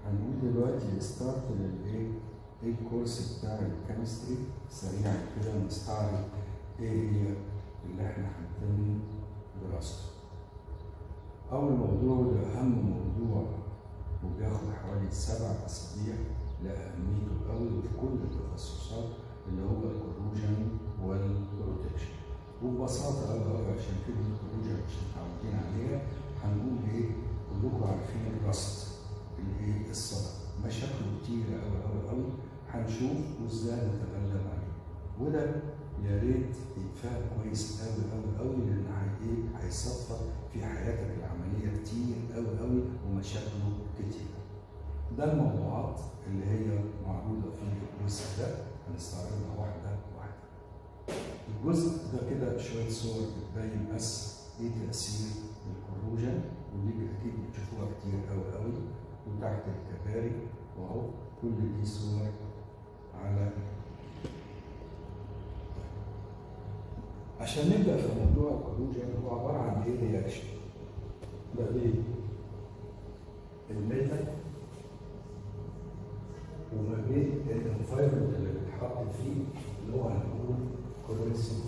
هنقول دلوقتي ستارت للايه؟ ايه الكورس بتاع الكيمستري سريعا كده نستعرض ايه هي اللي احنا هنتم دراسته. أول موضوع وده أهم موضوع وبياخد حوالي سبع أسابيع لأهميته قوي في كل التخصصات اللي هو الكروجن والبروتكشن. وببساطة أوي أوي عشان كلمة الكروجن مش متعودين عليها هنقول إيه؟ كلكم عارفين الرصد الإيه؟ الصدى. مشاكله كتيرة أوي أوي أوي هنشوف وإزاي نتغلب عليه. وده يا ريت يتفهم كويس قوي قوي قوي لان هي ايه هيصفر في حياتك العمليه كتير قوي قوي ومشاكله كتير. ده الموضوعات اللي هي معروضه في الجزء ده هنستعرضها واحده واحده. الجزء ده كده شويه صور بتبين بس ايه تاثير الكروجن ودي اكيد بتشوفوها كتير قوي قوي وتحت الكباري واهو كل دي صور على عشان نبدا في موضوع الكروجن هو عباره عن ايه رياكشن ما بين الميتال وما بين الانفايرمنت اللي بيتحط فيه اللي هو هنقول كوريسيف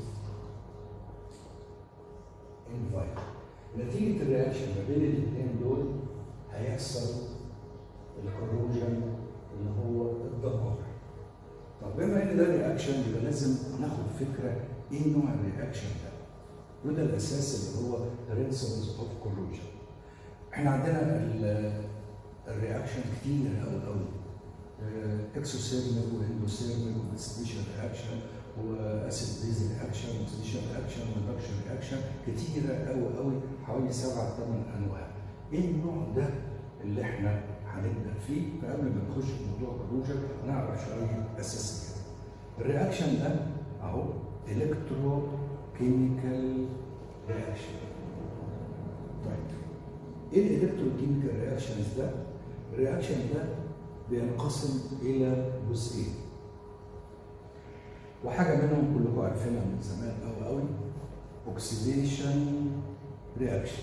انفايرمنت نتيجه الرياكشن ما بين الاثنين دول هيحصل الكروجن اللي هو الدمار طب بما ان ده رياكشن يبقى لازم ناخد فكره ايه نوع الرياكشن ده؟ وده الاساس اللي هو برنسبلز اوف كورروجن. احنا عندنا الرياكشن كتير قوي قوي اكسوثيرمال واندوثيرمال وسبيشال رياكشن واسيد بيز رياكشن وسبيشال رياكشن وريدكشن رياكشن كتيره قوي قوي حوالي سبع ثمان انواع. ايه النوع ده اللي احنا هنبدا فيه فقبل ما نخش في موضوع الكورروجن نعرف شويه اساسيات. الرياكشن ده اهو الكتروكيميكال رياكشن طيب ايه الالكتروكيميكال رياكشنز ده الرياكشن ده بينقسم الى جزئين وحاجه منهم كلكم عارفينها من زمان قوي قوي اوكسيديشن رياكشن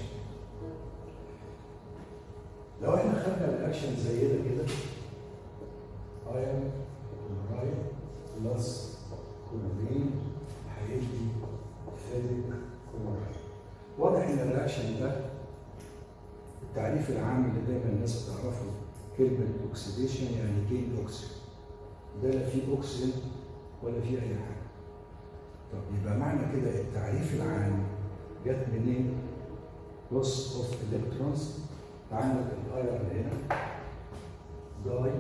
لو احنا خدنا رياكشن زي ده كده ايرون كلورايد بلس كلورين هيدي فيريك كلورايد واضح ان الرياكشن ده التعريف العام اللي دايما الناس بتعرفه كلمه اوكسيديشن يعني جين اوكسيد ده لا فيه اوكسيد ولا فيه اي حاجه طب يبقى معنى كده التعريف العام جت منين؟ لوس اوف الكترونز عندك الايرون هنا داي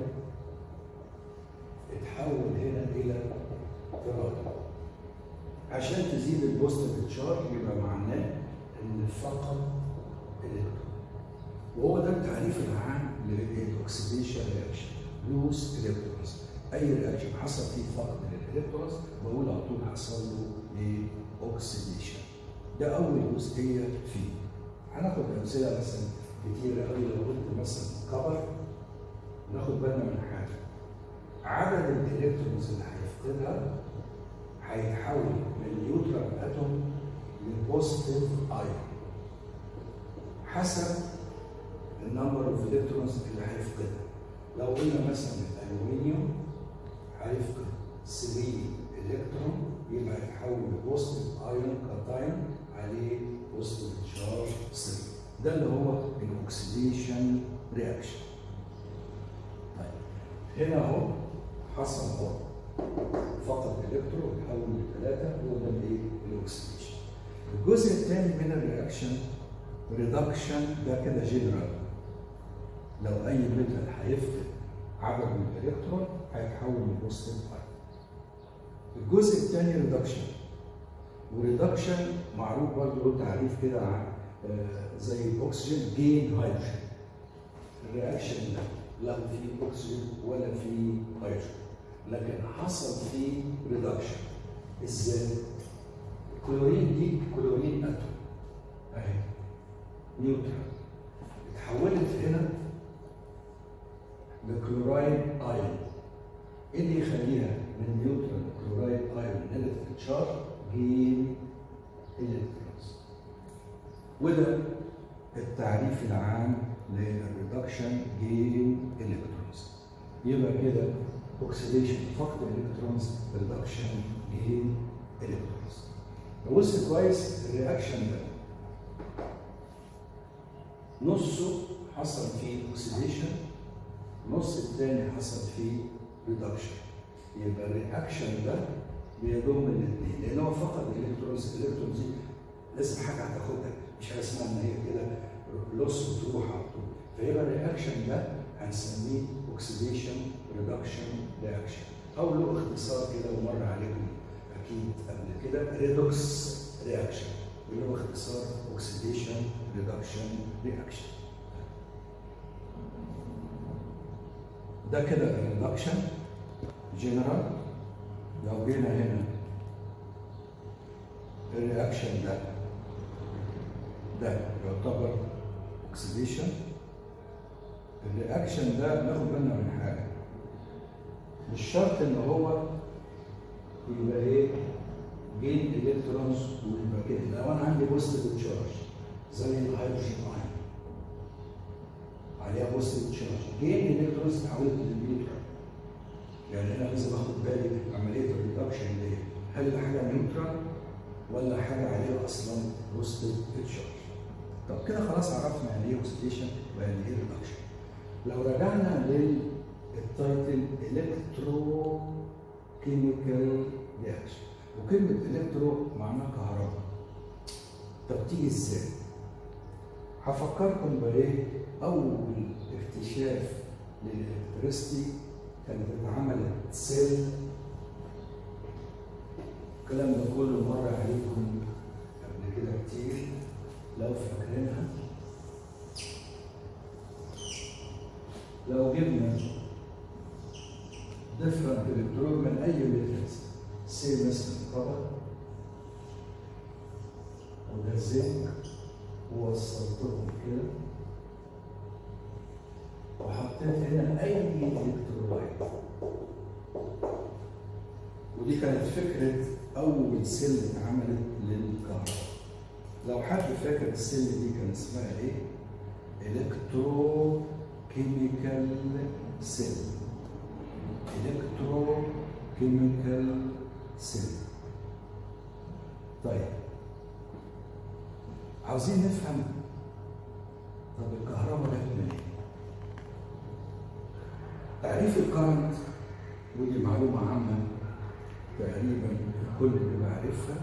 اتحول هنا الى تراد عشان تزيد البوزيتيف تشارج يبقى معناه ان فقط الكترون وهو ده التعريف العام للاكسيديشن رياكشن لوس الكترونز اي رياكشن حصل فيه فقد للالكترونز بقول على طول حصل له ايه اوكسيديشن ده اول جزئيه فيه هناخد امثله مثلا كتير قوي لو قلت مثلا كبر ناخد بالنا من حاجه عدد الالكترونز اللي هيفقدها هيتحول من نيوترال اتوم لبوزيتيف ايون حسب النمبر اوف الكترونز اللي هيفقدها لو قلنا مثلا الالومنيوم هيفقد 3 الكترون يبقى يتحول لبوزيتيف ايون كاتايون عليه بوزيتيف تشارج 3 ده اللي هو الاكسيديشن رياكشن طيب هنا اهو حصل اهو فقط الكترون وتحول لثلاثه هو ده الايه؟ الاكسيديشن. الجزء الثاني من الرياكشن ريدكشن ده كده جنرال لو اي ميتال هيفقد عدد من الالكترون هيتحول لبوزيتيف ايون. الجزء الثاني ريدكشن وريدكشن معروف برضه له تعريف كده زي الاكسجين جين هيدروجين. الرياكشن ده لا فيه اكسجين ولا فيه هيدروجين. لكن حصل فيه ريدكشن ازاي؟ الكلورين دي كلورين اتوم اهي نيوترال اتحولت هنا لكلورايد ايون ايه اللي يخليها من نيوترال كلورايد ايون نيجاتيف تشارج جين الكترونز وده التعريف التعريف العام للريدكشن جين الكترونز يبقى كده اوكسيديشن فقد الالكترونز ريدكشن جين الكترونز بص كويس الرياكشن ده نصه حصل فيه اوكسيديشن النص الثاني حصل فيه ريدكشن يبقى الرياكشن ده بيضم الاثنين لان هو فقد الالكترونز الالكترونز دي لازم حاجه هتاخدها مش حاجه اسمها ان هي كده لوس وتروح على طول فيبقى الرياكشن ده هنسميه اوكسيديشن ريدكشن رياكشن او له اختصار كده ومر عليكم اكيد قبل كده ريدوكس رياكشن اللي هو اختصار اوكسيديشن ريدكشن رياكشن ده كده الريدكشن جنرال لو جينا هنا الرياكشن ده ده يعتبر اوكسيديشن الرياكشن ده ناخد بالنا من حاجه مش شرط ان هو يبقى ايه جين الكترونز ويبقى كده لو انا عندي بوزيتيف تشارج زي الهيدروجين ايون عليها بوزيتيف تشارج جين الكترونز اتحولت للنيوترال يعني انا لازم اخد بالي من عمليه الريدكشن دي هل ده حاجه نيوترال ولا حاجه عليها اصلا بوزيتيف تشارج طب كده خلاص عرفنا يعني ايه اوكسيديشن ويعني ايه ريدكشن لو رجعنا للتايتل الكترو كيميكال رياكشن وكلمه الكترو معناها كهرباء طب تيجي ازاي؟ هفكركم بايه؟ اول اكتشاف للالكتريستي كانت اتعملت سيل الكلام ده كله مر عليكم قبل كده كتير لو فاكرينها لو جبنا ديفرنت الكترون من اي ميتالز سي مثلا كبر وده زنك ووصلتهم كده وحطيت هنا اي الكترولايت ودي كانت فكره اول سيل اتعملت للكهرباء لو حد فاكر السيل دي كان اسمها ايه؟ الكترو كيميكال سيل الكترو كيميكال سيل طيب عاوزين نفهم طب الكهرباء جت منين؟ تعريف الكرنت ودي معلومة عامة تقريبا الكل بيبقى عارفها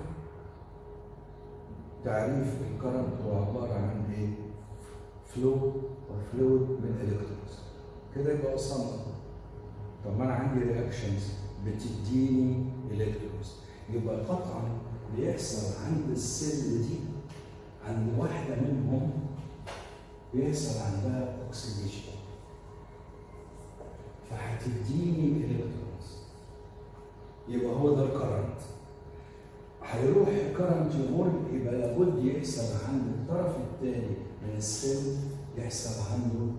تعريف الكرنت هو عبارة عن ايه؟ فلو او فلويد من الكترونز كده يبقى وصلنا طب ما انا عندي رياكشنز بتديني الكترونز يبقى قطعا بيحصل عند السيل دي عند واحده منهم بيحصل عندها اوكسيديشن فهتديني الكترونز يبقى هو ده الكرنت هيروح الكرنت يمر يبقى لابد يحصل عند الطرف الثاني من السيل يحصل عنده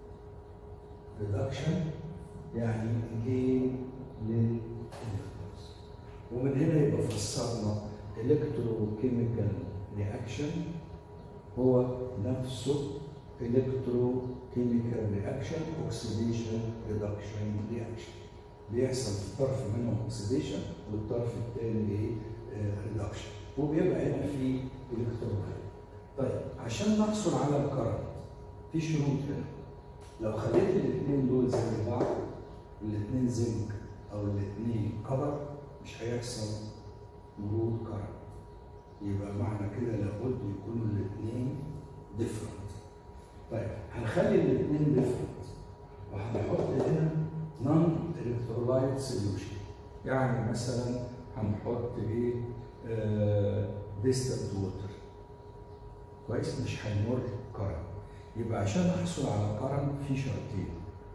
ريدكشن يعني جين للالكترونز ومن هنا يبقى فسرنا الكتروكيميكال رياكشن هو نفسه الكتروكيميكال رياكشن اوكسيديشن ريدكشن رياكشن بيحصل في طرف منهم اوكسيديشن والطرف الثاني ايه ريدكشن وبيبقى هنا في الكترولايت طيب عشان نحصل على الكرنت في شروط هنا لو خليت الاثنين دول زي بعض الاثنين زنك او الاثنين كبر مش هيحصل ورود كرنت يبقى معنى كده لابد يكونوا الاثنين ديفرنت طيب هنخلي الاثنين ديفرنت وهنحط هنا نون الكترولايت سوليوشن يعني مثلا هنحط ايه ديستنت ووتر كويس مش هيمر كرنت يبقى عشان احصل على كرنت في شرطين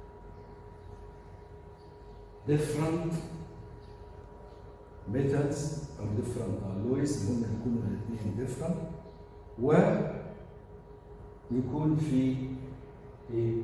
different metals او different alloys ممكن يكونوا الاثنين different و يكون في ايه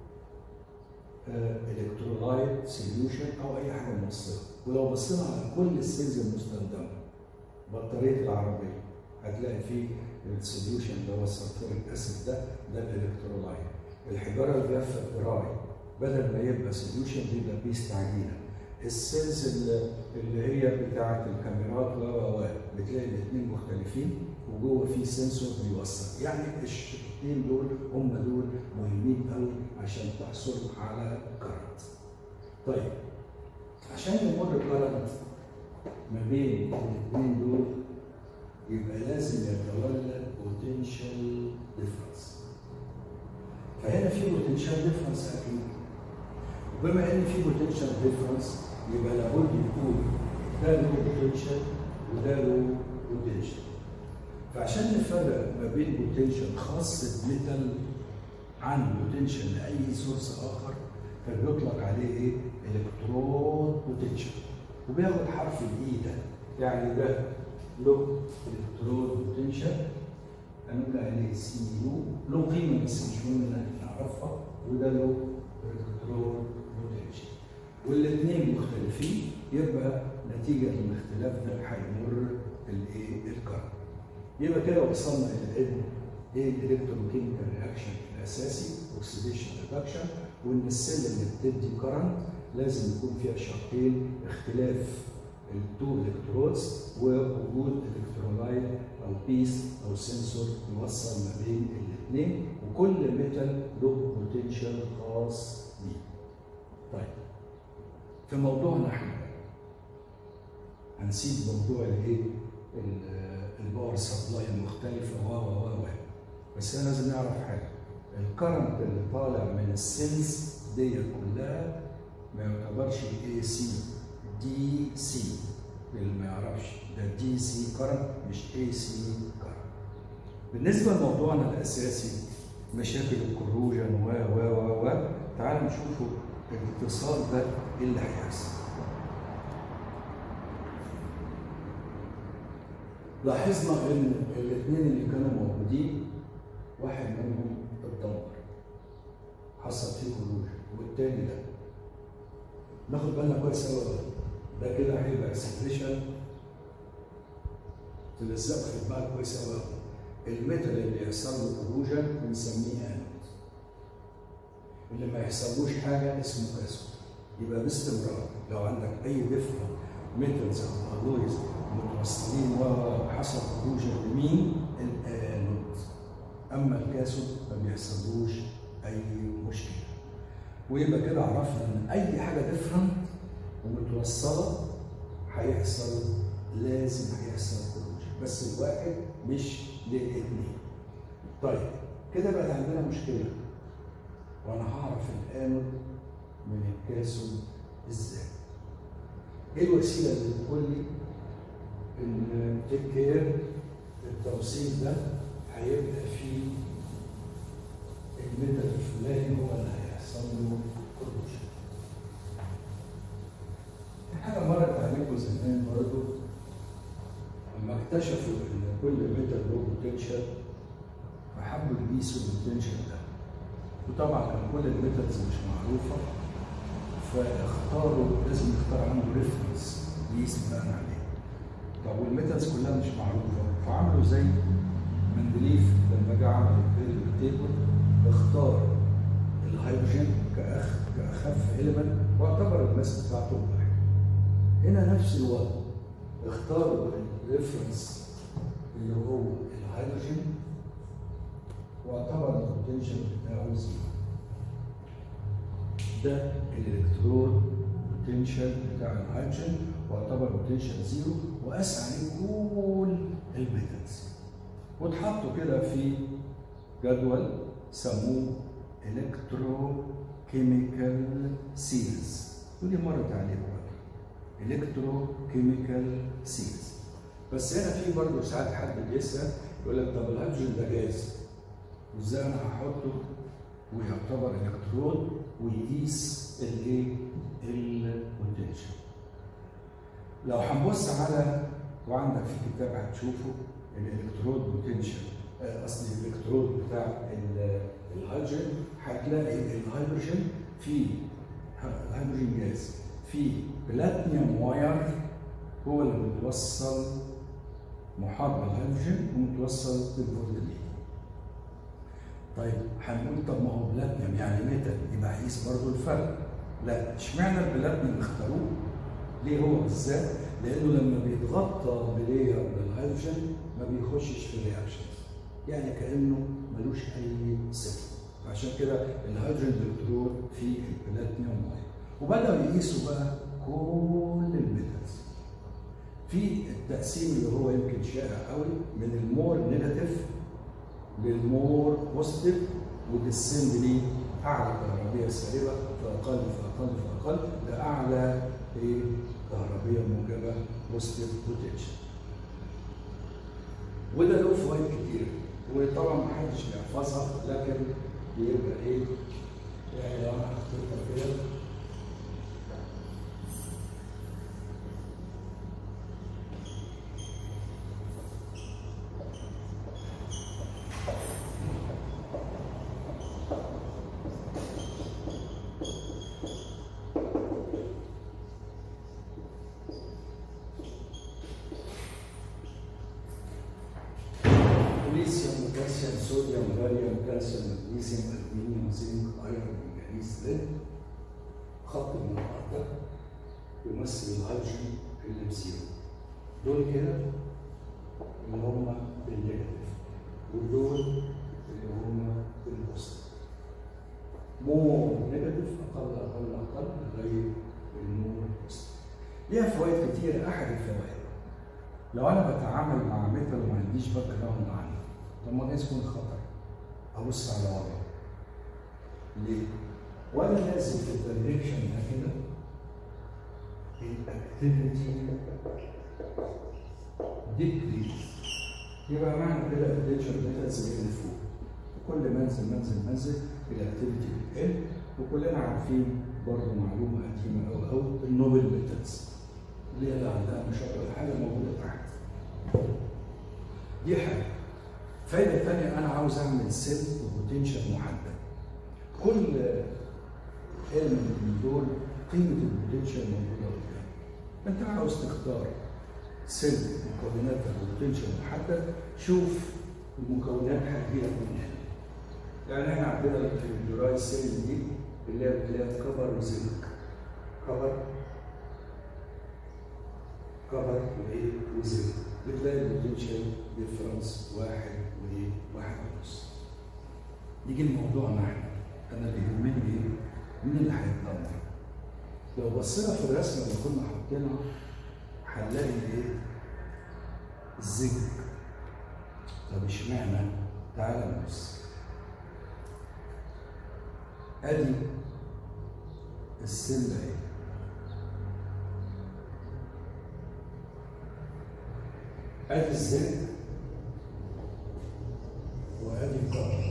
الكترولايت سوليوشن او اي حاجه موصله ولو بصينا على كل السيلز المستخدمه بطاريه العربيه هتلاقي فيه السوليوشن اللي هو السلفوريك اسيد ده ده الالكترولايت الحجاره الجافه الدراي بدل ما يبقى سوليوشن بيبقى بيست عجينه السيلز اللي- اللي هي بتاعه الكاميرات و و و بتلاقي الاثنين مختلفين وجوه في سنسور بيوصل يعني الشقين دول هم دول مهمين قوي عشان تحصل على كارت طيب عشان يمر كارت ما بين الاثنين دول يبقى لازم يتولد بوتنشال ديفرنس فهنا في بوتنشال ديفرنس اكيد وبما ان في بوتنشال ديفرنس يبقى لابد يكون ده له بوتنشال وده له بوتنشال فعشان نفرق ما بين بوتنشال خاص بميتال عن بوتنشال لاي سورس اخر فبيطلق عليه ايه؟ الكترود بوتنشال وبياخد حرف الاي ده يعني ده له الكترود بوتنشال هنقول عليه سي يو له قيمه بس مش مهم ان احنا نعرفها وده له الكترود بوتنشال والاثنين مختلفين يبقى نتيجه للاختلاف ده هيمر الايه الكهرباء يبقى كده وصلنا الى العلم ايه الالكتروكيميكال رياكشن الاساسي اوكسيديشن ريدكشن وان السيل اللي بتدي كرنت لازم يكون فيها شرطين اختلاف التو الكترودز ووجود الكترولايت او بيس او سنسور يوصل ما بين الاثنين وكل ميتال له بوتنشال خاص بيه. طيب في موضوعنا احنا هنسيب موضوع الايه؟ ال- الباور سبلاي المختلفه و و و و بس انا لازم نعرف حاجه الكرنت اللي طالع من السيلز دي كلها ما يعتبرش اي سي دي سي اللي ما يعرفش ده دي سي كرنت مش اي سي كرنت بالنسبه لموضوعنا الاساسي مشاكل الكروجن و و و و تعالوا نشوفوا الاتصال ده ايه اللي هيحصل لاحظنا ان الاثنين اللي كانوا موجودين واحد منهم اتدمر حصل فيه كروجن والتاني ده ناخد بالنا كويس قوي ده كده هيبقى اكسبريشن تلزق في دماغك كويس قوي الميتال اللي يحصل له كروجن بنسميه انود اللي ما يحصلوش حاجه اسمه كاسود يبقى باستمرار لو عندك اي ديفرنت ميتالز او الويز متوصلين وحصل كروجن لمين؟ الانود اما الكاسود ما بيحصلوش اي مشكله ويبقى كده عرفنا ان اي حاجه ديفرنت ومتوصله هيحصل لازم هيحصل كروجن بس الواحد مش للاثنين طيب كده بقى عندنا مشكله وانا هعرف الانود من الكاسود ازاي ايه الوسيله اللي بتقول لي ان تيك كير التوصيل ده هيبقى فيه الميتال الفلاني هو اللي هيحصل له كروجن حاجه مرت عليكم زمان برضو لما اكتشفوا ان كل ميتال له بوتنشال فحبوا يقيسوا البوتنشال ده وطبعا كان كل الميتالز مش معروفه فاختاروا لازم يختار عنده ريفرنس يقيس بناء عليه طب والميتالز كلها مش معروفه فعملوا زي مندليف لما جه عمل البيريود تيبل اختار الهيدروجين كأخ كأخف إليمنت واعتبر الماس بتاعته واحد. هنا نفس الوضع اختاروا الريفرنس اللي هو الهيدروجين واعتبر البوتنشال بتاعه زيرو. ده الالكترون بوتنشال بتاع الهيدروجين واعتبر بوتنشال زيرو وقاس عليه كل الميتالز واتحطوا كده في جدول سموه الكترو كيميكال سيلز ودي مرت عليه برضه الكترو كيميكال سيلز بس هنا في برضه ساعات حد بيسال يقول لك طب الهيدروجين ده جاز وازاي انا هحطه ويعتبر الكترون ويقيس الايه؟ البوتنشال لو هنبص على وعندك في كتاب هتشوفه الالكترود بوتنشال قصدي الالكترود بتاع ال- الهيدروجين هتلاقي الهيدروجين فيه الهيدروجين جاز فيه بلاتينيوم واير هو اللي بتوصل محاط بالهيدروجين ومتوصل بالفولت الليثيوم طيب هنقول طب ما هو بلاتينيوم يعني ميتال يبقى هيقيس برضه الفرق لا اشمعنى البلاتينيوم اختاروه ليه هو بالذات؟ لانه لما بيتغطى بلاير بالهيدروجين ما بيخشش في رياكشنز يعني كانه ملوش اي صفه عشان كده الهيدروجين الكترون في البلاتينيوم ميه وبداوا يقيسوا بقى كل الميتالز في التقسيم اللي هو يمكن شائع قوي من المور نيجاتيف للمور بوزيتيف وديسند ليه اعلى كهربيه سالبه فاقل فاقل فاقل لاعلى ايه كهربيه موجبه بوزيتيف بوتنشال وده له فوائد كتير وطبعا ما حدش بيحفظها لكن بيبقى ايه يعني لو انا حطيتها كده بوليسيوم بوتاسيوم صوديوم باريوم كالسيوم مغنيسيوم الومنيوم زنك ايرون منجنيز ليد خط من الارض يمثل الهيدروجين في الامسيون دول كده اللي هم بالنيجاتيف ودول اللي هم بالبوزيتيف مور نيجاتيف اقل اقل اقل لغايه المور بوزيتيف ليها فوائد كتير احد الفوائد لو انا بتعامل مع ميتال وما عنديش باك جراوند عنه طب ما ده يكون خطر ابص على ورا ليه؟ وانا نازل في الدايركشن ده كده الاكتيفيتي ديكريز يبقى معنى كده الديتشر ميتالز اللي فوق كل ما انزل منزل منزل الاكتيفيتي بتقل وكلنا عارفين برضه معلومه قديمه قوي قوي النوبل ميتالز اللي هي اللي عندها مشاكل حاجه موجوده تحت دي حاجه فايده ثانيه انا عاوز اعمل سيل بوتنشال محدد كل element من دول قيمه البوتنشال موجوده قدام انت عاوز تختار سيل مكوناتها بوتنشال محدد شوف المكونات هتجيلك من هنا يعني احنا عندنا الدراي سيل دي اللي هي اللي هي كفر وزنك كفر كفر وايه وزنك بتلاقي البوتنشال ديفرنس واحد وايه واحد ونص يجي الموضوع احنا انا اللي يهمني ايه؟ مين اللي هيتدمر؟ لو بصينا في الرسمه اللي كنا حاطينها هنلاقي ايه؟ الزنك طب اشمعنى؟ تعالى نبص ادي السله اهي ادي الزنك وادي الكهرباء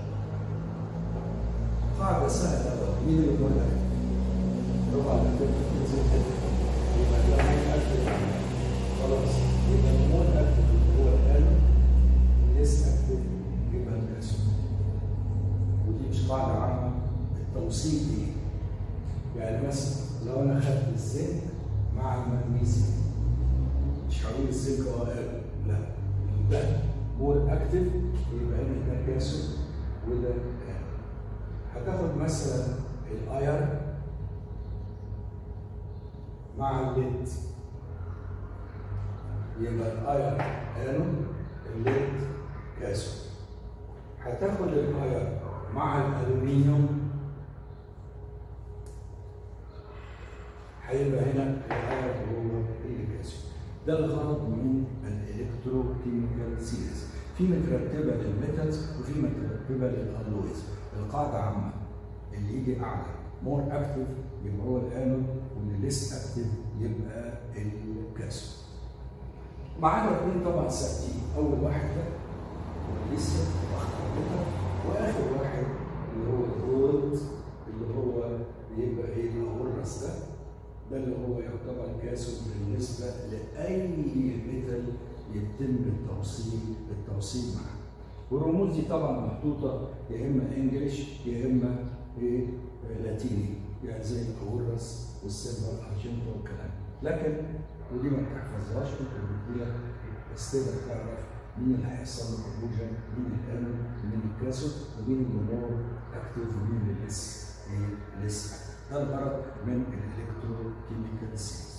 قاعده سهله قوي مين اللي بيقولها؟ طبعا الزنك يبقى ده هيأكد خلاص يبقى المول اكتف اللي هو القلب الليس اكتف يبقى الكاسون ودي مش قاعده عامه التوصيل دي يعني مثلا لو انا خدت الزنك مع المغنيسيوم مش هقول الزنك هو قلب لا ده مور اكتف يبقى هنا ده كاسون وده قلب هتاخد مثلا الاير مع الليد يبقى الاير انون الليد كاسون هتاخد الاير مع الالومنيوم هيبقى هنا الاير هو اللي كاسون ده الغرض من الالكتروكيميكال سيريز في مترتبه للميتالز وفي مترتبه للالويز القاعده عامه اللي يجي اعلى مور اكتف يبقى هو الانود واللي ليس اكتف يبقى الكاسون معانا اثنين طبعا ثابتين اول واحد ده لسه واخترتها واخر واحد اللي هو الجولد اللي هو بيبقى ايه الاورس ده ده اللي هو يعتبر كاسون بالنسبه لاي ميتال يتم التوصيل التوصيل معاه والرموز دي طبعا محطوطه يا اما انجلش يا اما ايه لاتيني يعني زي الاورس والسيلفر ارجنتا والكلام لكن ودي ما بتحفظهاش ممكن بتجيلك بس تقدر تعرف مين اللي هيحصل له كونفوجن مين الانود ومين الكاسود ومين اللي مور اكتيف ومين اللي لسه ايه لسه ده الغرض من الالكتروكيميكال سيلز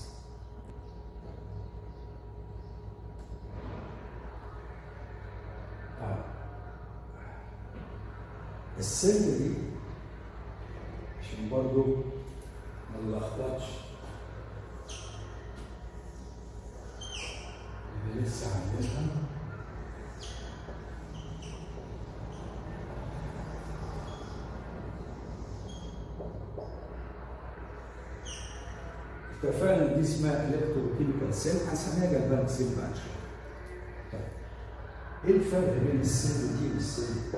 آه. السل دي عشان برضو ما نلخبطش اللي لسه عاملينها اتفقنا دي اسمها الكتروكيميكال سيل هنسميها جلبان سيل بعد شويه. طيب ايه الفرق بين السيل دي والسيل دي؟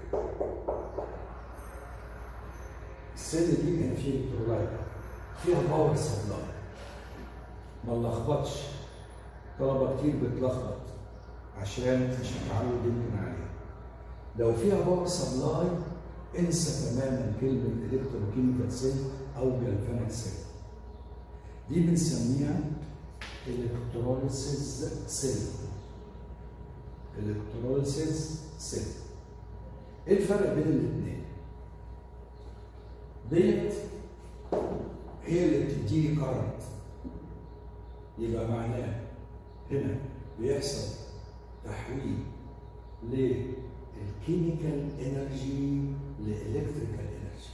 السيل دي كان فيه الكترولايت فيها باور سبلاي ما نلخبطش طلبه كتير بتلخبط عشان مش متعود يمكن عليها لو فيها باور سبلاي انسى تماما كلمه الكتروكيميكال سيل او جلفانيك سيل دي بنسميها الكتروليسيس سيل الكتروليسيس سيل ايه الفرق بين الاثنين ديت هي اللي بتديني كارنت يبقى معناه هنا بيحصل تحويل للكيميكال انرجي لالكتريكال انرجي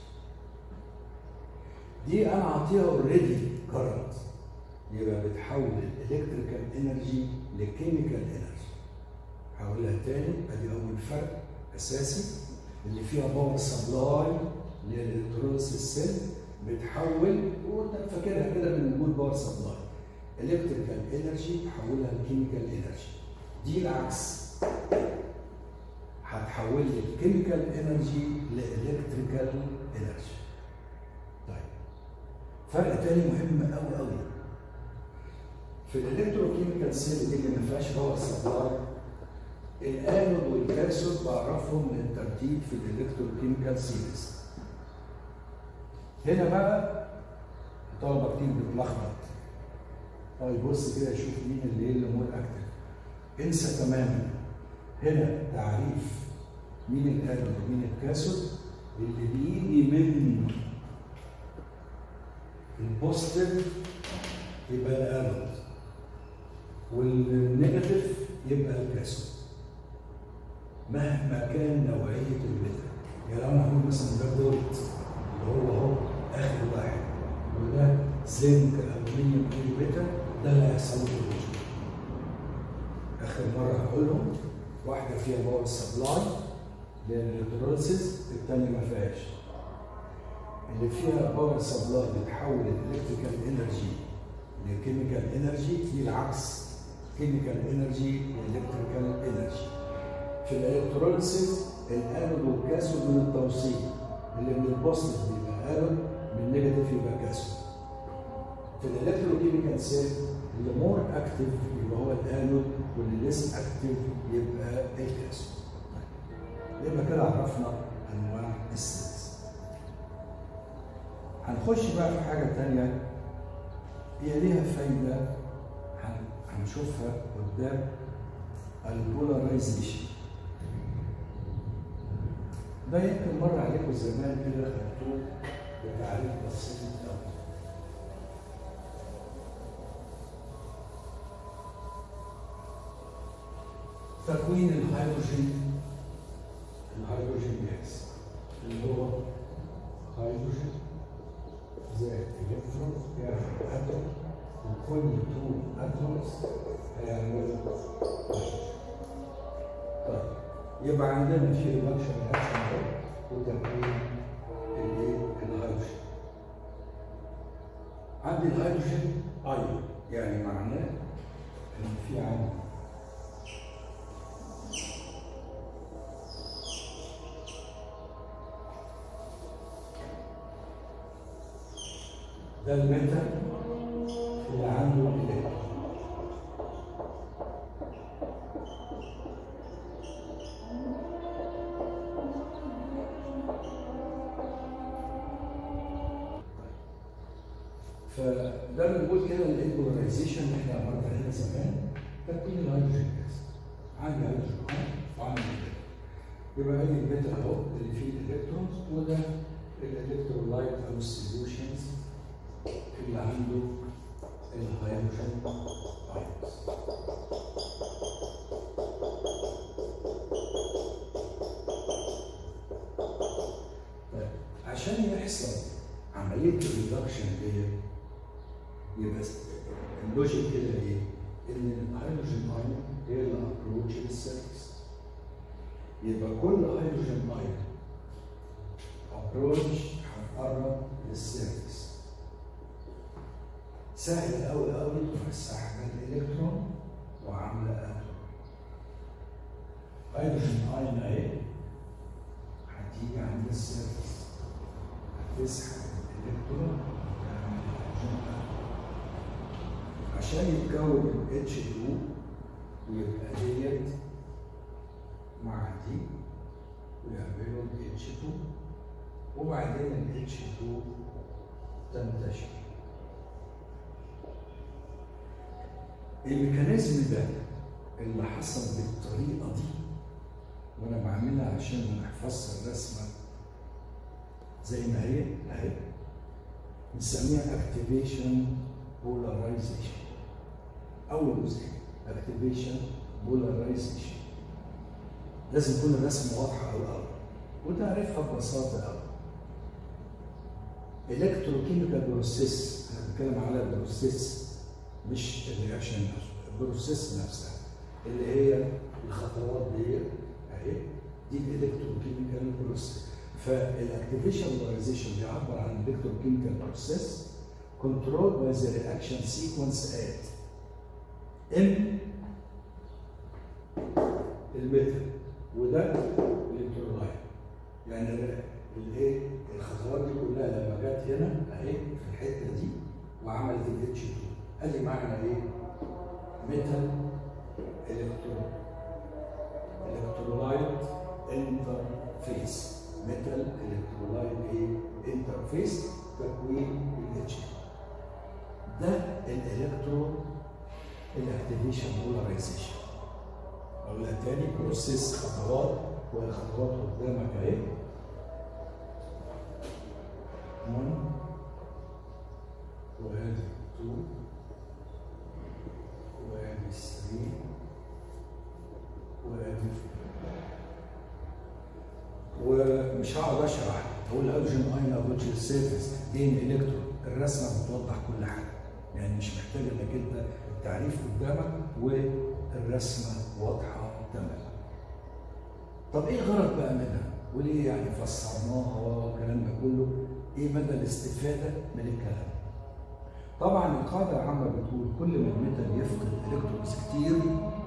دي انا اعطيها اوريدي كارنت يبقى بتحول الالكتريكال انرجي لكيميكال انرجي هقولها تاني ادي اول فرق اساسي اللي فيها باور سبلاي للالكتروليسيس سيل بتحول وانت فاكرها كده من وجود باور سبلاي الكتريكال انرجي تحولها لكيميكال انرجي دي العكس هتحول لي الكيميكال انرجي لالكتريكال انرجي طيب فرق تاني مهم قوي قوي في الالكتروكيميكال سيل دي اللي ما فيهاش باور سبلاي الانود والكاثود بعرفهم من الترتيب في الالكتروكيميكال سيلز هنا بقى طلبه كتير بتلخبط طيب بص كده شوف مين اللي ايه اللي مور اكتف انسى تماما هنا تعريف مين الانود ومين الكاثود اللي بيجي من البوزيتيف يبقى الانود والنيجاتيف يبقى الكاثود مهما كان نوعيه الميتال يعني لو انا هقول مثلا ده جولد اللي هو اهو اخر واحد وده زنك الومنيوم اي ميتال ده اللي هيحصل له كورروجن اخر مره هقولهم واحده فيها باور سبلاي للالكتروليسيس الثانيه ما فيهاش اللي فيها باور سبلاي بتحول الالكتريكال انرجي لكيميكال انرجي دي العكس كيميكال انرجي لالكتريكال انرجي في الالكتروليسيس الانود والكاثود من التوصيل اللي من البوزيتيف بيبقى انود من النيجاتيف يبقى كاثود في الالكتروكيميكال سيل اللي مور اكتف يبقى هو الانود واللي ليس اكتف يبقى الكاثود يبقى كده عرفنا انواع السيلز هنخش بقى في حاجه ثانيه هي ليها فايده هنشوفها قدام البولاريزيشن ده يمكن مر عليكم زمان كده خدتوه بتعريف بسيط قوي تكوين الهيدروجين الهيدروجين جاز اللي هو هيدروجين زائد الكترون يعمل اتوم وكل تو اتومز هيعملوا طيب يبقى عندنا في ريدكشن رياكشن وتكوين الايه الهيدروجين عندي الهيدروجين ايون يعني معناه ان في عندي ده الميتال اللي عنده الكترون فده بنقول كده البولاريزيشن اللي احنا عملنا عليها زمان تكوين الهيدروجين جاز عندي هيدروجين ايون وعندي كده يبقى ادي البيتا اهو اللي فيه الالكترونز وده الالكترولايت او السوليوشنز اللي عنده الهيدروجين ايونز طيب عشان يحصل عمليه الريدكشن دي يبقى اللوجيك كده ايه؟ ان الهيدروجين ايون هي اللي ابروتش للسيرفيس يبقى كل هيدروجين ايون ابروتش هتقرب للسيرفيس سهل قوي قوي تروح ساحبه الالكترون وعامله اتوم هيدروجين ايون اهي هتيجي عند السيرفيس هتسحب الالكترون وتعمل هيدروجين ايون عشان يتكون ال H2 ويبقى ديت مع دي ويعملوا ال H2 وبعدين ال H2 تنتشر الميكانيزم ده اللي حصل بالطريقة دي وأنا بعملها عشان نحفظها الرسمة زي ما هي أهي نسميها اكتيفيشن بولاريزيشن اول جزء اكتيفيشن بولاريزيشن لازم تكون الرسمه واضحه قوي قوي وتعرفها ببساطه قوي الكتروكيميكال بروسيس انا بتكلم على البروسيس مش الرياكشن نفسه البروسيس نفسها اللي هي الخطوات دي اهي دي الالكتروكيميكال بروسيس فالاكتيفيشن بولاريزيشن بيعبر عن الالكتروكيميكال بروسيس controlled by the reaction sequence at M المتر وده الالكترولايت يعني الايه الخطوات دي كلها لما جت هنا اهي في الحته دي وعملت الاتش 2 ادي معنى ايه؟ ميتال الكترو الكترولايت انترفيس ميتال الكترولايت ايه؟ انترفيس تكوين الاتش 2 ده الالكترو الاكتيفيشن بولاريزيشن اقولها تاني بروسيس خطوات والخطوات قدامك اهي 1 وادي 2 وادي 3 وادي 4 ومش هقعد اشرح اقول هيدروجين اين ابروتش السيرفيس جين الكترون الرسمه بتوضح كل حاجه يعني مش محتاج انك انت التعريف قدامك والرسمه واضحه تماما. طب ايه الغرض بقى منها؟ وليه يعني فسرناها والكلام ده كله؟ ايه مدى الاستفاده من الكلام؟ طبعا القاعده العامه بتقول كل ما الميتال يفقد الكترونز كتير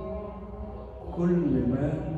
كل ما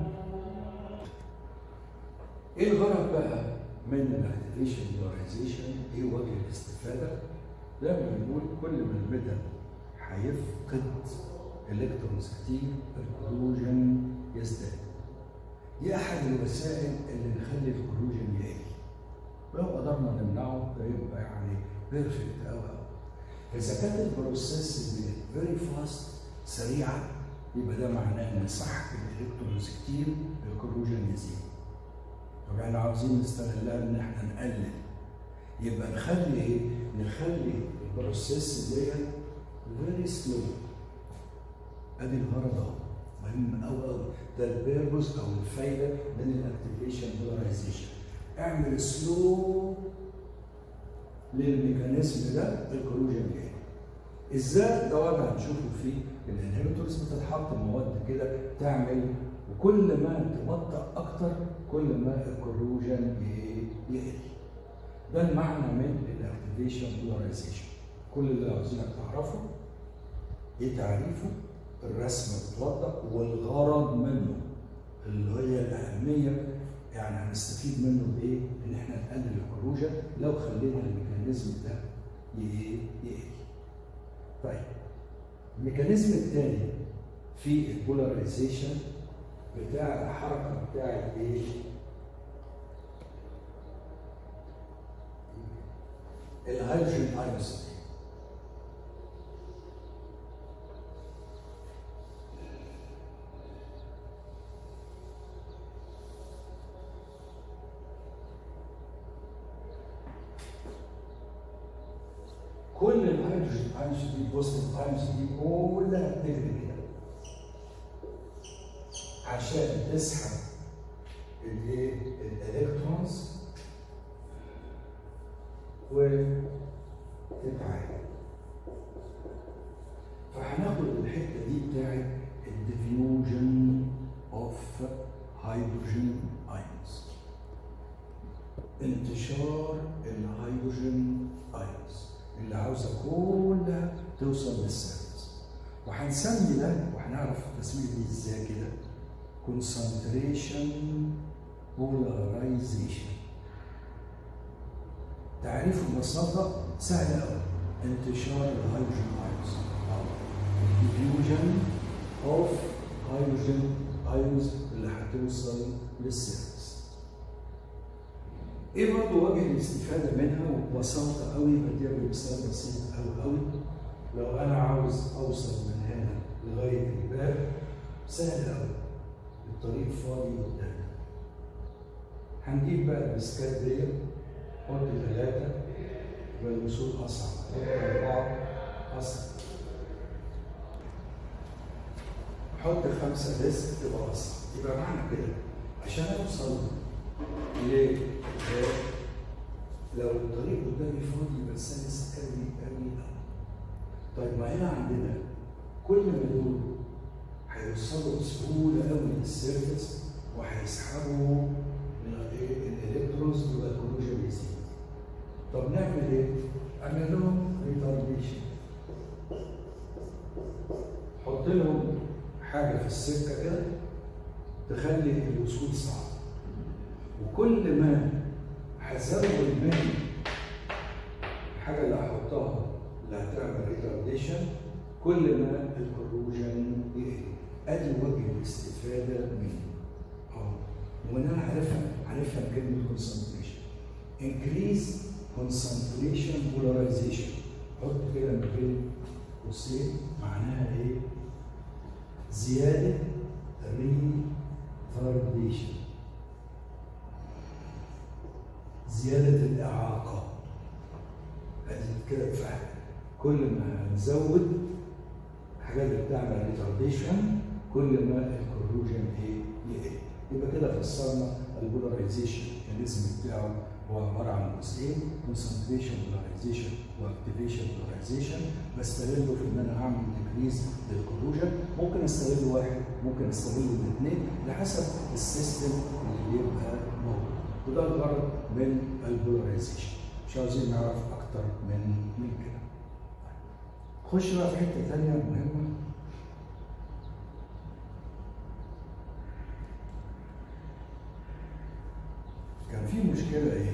ايه الغرض بقى من الاكتيفيشن بولاريزيشن؟ ايه وجه الاستفاده؟ زي ما بنقول كل ما الميتال هيفقد الكترونز كتير الكلوجن يزداد. دي احد الوسائل اللي نخلي الكلوجن يقل. لو قدرنا نمنعه ده يبقى يعني بيرفكت قوي قوي. اذا كانت البروسيس فيري فاست سريعه يبقى ده معناه ان سحب الالكترونز كتير الكلوجن يزيد. طب احنا عاوزين نستغلها ان احنا نقلل يبقى نخلي ايه؟ نخلي البروسيس ديت فيري سلو ادي الغرض اهو مهم قوي قوي ده البيربوس او الفايده من الاكتيفيشن بولاريزيشن اعمل سلو للميكانيزم ده الكلوجن جاي ازاي ده وضع هنشوفه في الانهبيتورز بتتحط مواد كده تعمل وكل ما تبطأ اكتر كل ما الكلوجن يقل ده المعنى من الاكتيفيشن بولاريزيشن كل اللي عاوزينك تعرفه ايه تعريفه الرسمه بتوضح والغرض منه اللي هي الاهميه يعني هنستفيد منه بايه؟ ان احنا نقلل الكروجن لو خلينا الميكانيزم ده يقل. طيب الميكانيزم الثاني في البولاريزيشن بتاع الحركه بتاعت ايه؟ الهيدروجين ايونز كل الهيدروجين ايونز دي بوزيتيف ايونز دي كلها بتجري كده عشان تسحب الايه الالكترونز وتتعامل فهناخد الحته دي بتاعت الديفيوجن اوف هيدروجين ايونز انتشار الهيدروجين ايونز اللي عاوزه كلها توصل للسيرفس وهنسمي ده وهنعرف التسميه دي ازاي كده concentration polarization تعريف ببساطة سهل قوي انتشار الهيدروجين ايونز او diffusion of hydrogen ions اللي هتوصل للسيرفس ايه برضه وجه الاستفادة منها وببساطة قوي بديها بمثال بسيط قوي قوي لو انا عاوز اوصل من هنا لغاية الباب سهل قوي الطريق فاضي قدامي هنجيب بقى الديسكات دي حط ثلاثة يبقى الوصول أصعب حط أربعة أصعب حط خمسة ديسك تبقى أصعب يبقى معنى كده عشان أوصل ل لو الطريق قدامي فاضي يبقى سلس قوي قوي قوي طيب ما هنا عندنا كل ما دول هيوصلوا بسهولة قوي للسيرفس وهيسحبوا الالكترونز يبقى الكولوجين يزيد. طب نعمل ايه؟ اعمل لهم ريتارديشن. حط لهم حاجة في السكة كده تخلي الوصول صعب. وكل ما هزود من الحاجة اللي هحطها اللي هتعمل ريتارديشن كل ما الكولوجين يقل. ادي وجه الاستفادة منه. اه وان انا عارفها عارفها بكلمه concentration increase concentration polarization حط كده ما بين قوسين معناها ايه؟ زياده retardation زياده الاعاقه ادي كده فهم كل ما نزود الحاجات اللي بتعمل ريتارديشن كل ما الكولوجين ايه يقل يبقى كده فسرنا البولاريزيشن الاسم بتاعه هو عباره عن جزئين كونسنتريشن بولاريزيشن واكتيفيشن بولاريزيشن بستغله في ان انا اعمل ديكريز للكولوجن ممكن استغل واحد ممكن استغل الاثنين لحسب السيستم اللي بيبقى موجود وده الغرض من البولاريزيشن مش عاوزين نعرف اكتر من من كده خش بقى في حته ثانيه مهمه كان في مشكلة إيه؟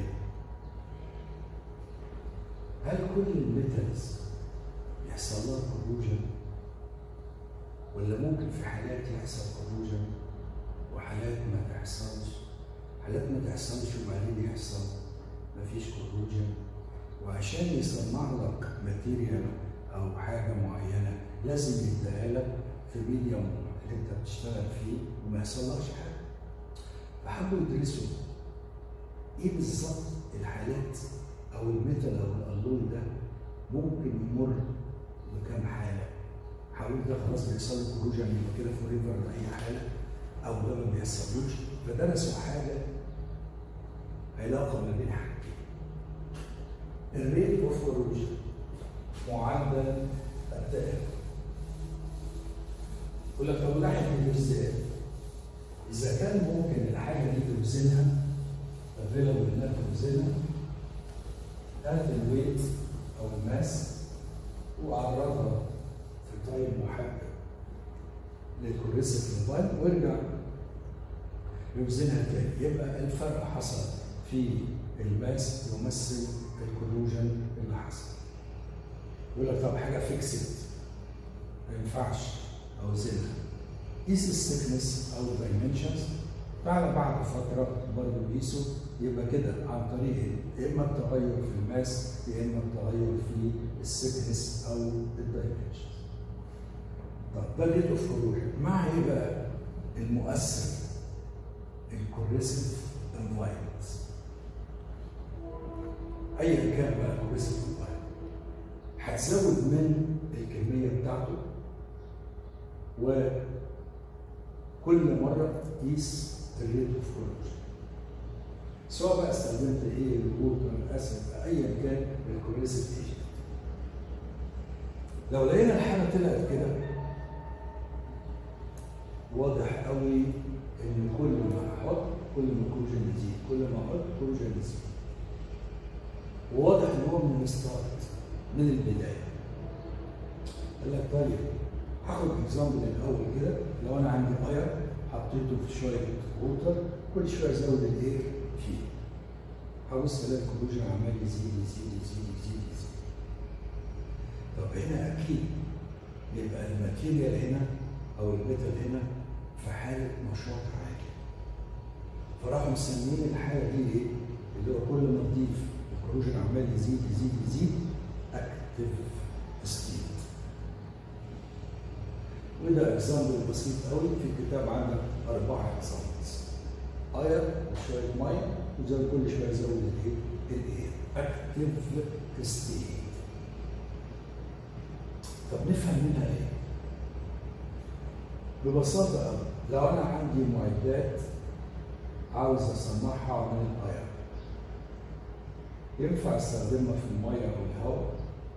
هل كل الميتالز يحصل لها كروجن؟ ولا ممكن في حالات يحصل كروجن وحالات ما تحصلش؟ حالات ما تحصلش وبعدين يحصل مفيش كروجن وعشان يصنع لك ماتيريال أو حاجة معينة لازم يديها لك في ميديوم اللي أنت بتشتغل فيه وما يحصلهاش حاجة. فحبوا يدرسوا ايه بالظبط الحالات او الميتال او الالون ده ممكن يمر بكام حاله حاول ده خلاص بيحصل له كروجن يبقى كده فور ايفر لاي حاله او ده ما بيحصلوش فدرسوا حاجه علاقه ما بين حاجتين الريت اوف كروجن معدل التآكل يقول لك طب ده هيعمل ازاي؟ اذا كان ممكن الحاجه دي توزنها افيلابل انها توزنها هات الويت او الماس وعرضها في تايم محدد للكوريسيف موبايل وارجع يوزنها تاني يبقى الفرق حصل في الماس يمثل الكولوجن اللي حصل يقول لك طب حاجه فيكسد ما ينفعش اوزنها قيس السكنس او الدايمنشنز تعالى بعد فتره برضه قيسه يبقى كده عن طريق يا اما التغير في الماس يا اما التغير في السكنس او الدايمنشنز. طب ده الريت اوف كولوجن مع ايه بقى؟ المؤثر الكوريسيف انفايرمنت ايا كان بقى الكوريسيف انفايرمنت هتزود من الكميه بتاعته وكل مره تقيس الريت اوف كوركشن سواء بقى استخدمت ايه الووتر اسيد ايا كان الكوريسيف ايجنت لو لقينا الحاله طلعت كده واضح قوي ان كل ما احط كل ما الكوجن يزيد كل ما احط الكوجن يزيد وواضح ان هو من الستارت من البدايه قال لك طيب هاخد اكزامبل الاول كده لو انا عندي اير حطيته في شويه ووتر كل شويه ازود الاير فيه هبص الاقي الكوجن عمال يزيد يزيد يزيد يزيد يزيد طب هنا اكيد يبقى الماتيريال هنا او الميتال هنا في حاله نشاط عالي فراحوا مسميين الحاله دي ايه؟ اللي هو كل ما تضيف الكروجين عمال يزيد يزيد يزيد اكتف ستيت وده اكزامبل بسيط قوي في الكتاب عندك اربعه اكزامبلز اير وشويه ميه وزي كل شويه زود الايه؟ الايه؟ اكتف ستيت طب نفهم منها ايه؟ ببساطة قوي لو أنا عندي معدات عاوز أصنعها من الأير ينفع استخدمها في المية أو الهواء؟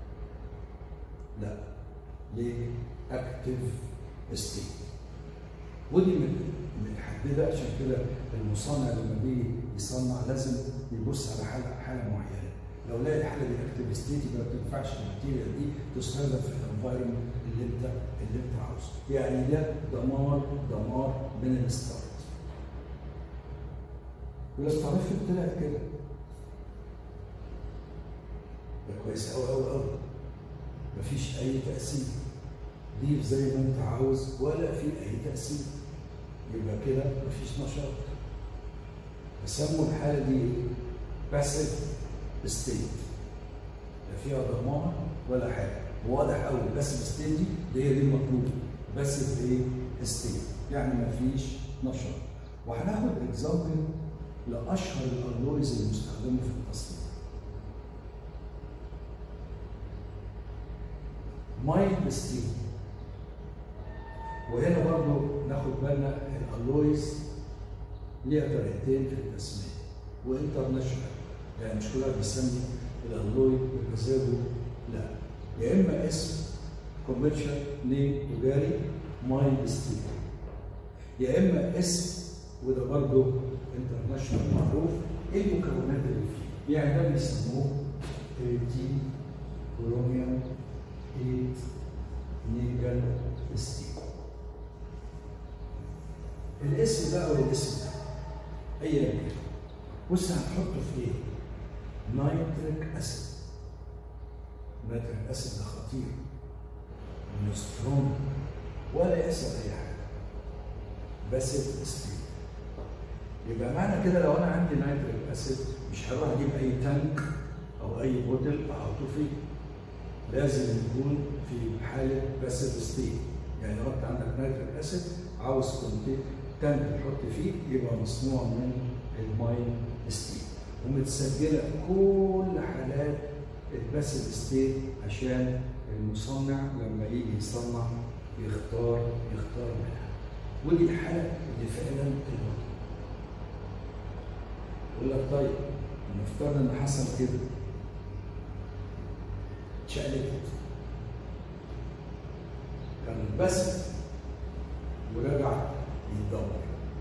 لا ليه؟ أكتف ستيت ودي متحددة عشان كده المصنع لما بيجي يصنع لازم يبص على حالة حالة معينة لو لقى الحالة دي أكتف ستيت يبقى ما تنفعش الماتيريال دي تستخدم في الانفايرمنت اللي انت اللي انت عاوزه يعني ده دمار دمار من الستارت والاستعراف طلعت كده ده كويس قوي قوي قوي مفيش اي تاثير ضيف زي ما انت عاوز ولا في اي تاثير يبقى كده مفيش نشاط فسموا الحاله دي باسيف ستيت لا فيها ضمان ولا حاجه واضح قوي بس الستيت دي دي هي دي المطلوبه بس في ايه؟ ستيت يعني ما فيش نشاط وهناخد اكزامبل لاشهر الالويز المستخدمه في التصنيع مايلد ستيل وهنا برضو ناخد بالنا الالويز ليها طريقتين في التسميه وانترناشونال يعني مش كلها بتسمي الالوي بمزاجه لا يا اما اسم كوميرشال نيم تجاري مايند ستيل يا اما اسم وده برضه انترناشونال معروف ايه المكونات اللي فيه يعني ده بيسموه تي كروميوم 8 نيجل ستيل الاسم ده او الاسم ده ايا كان بص هتحطه في ايه؟ نايتريك اسيد نايتريك اسيد ده خطير نيوسترون ولا يأثر اي حاجه بس ستيل يبقى معنى كده لو انا عندي نايتريك اسيد مش هروح اجيب اي تانك او اي بوتل احطه فيه لازم يكون في حاله باسيف ستيت يعني لو انت عندك نايتريك اسيد عاوز كنت تانك تحط فيه يبقى مصنوع من الماين ستيت ومتسجله كل حالات الباسيف ستيت عشان المصنع لما يجي يصنع يختار يختار منها ودي الحاله اللي فعلا المطلوب يقول لك طيب نفترض ان حصل كده اتشقلبت كان بس ورجع يتدور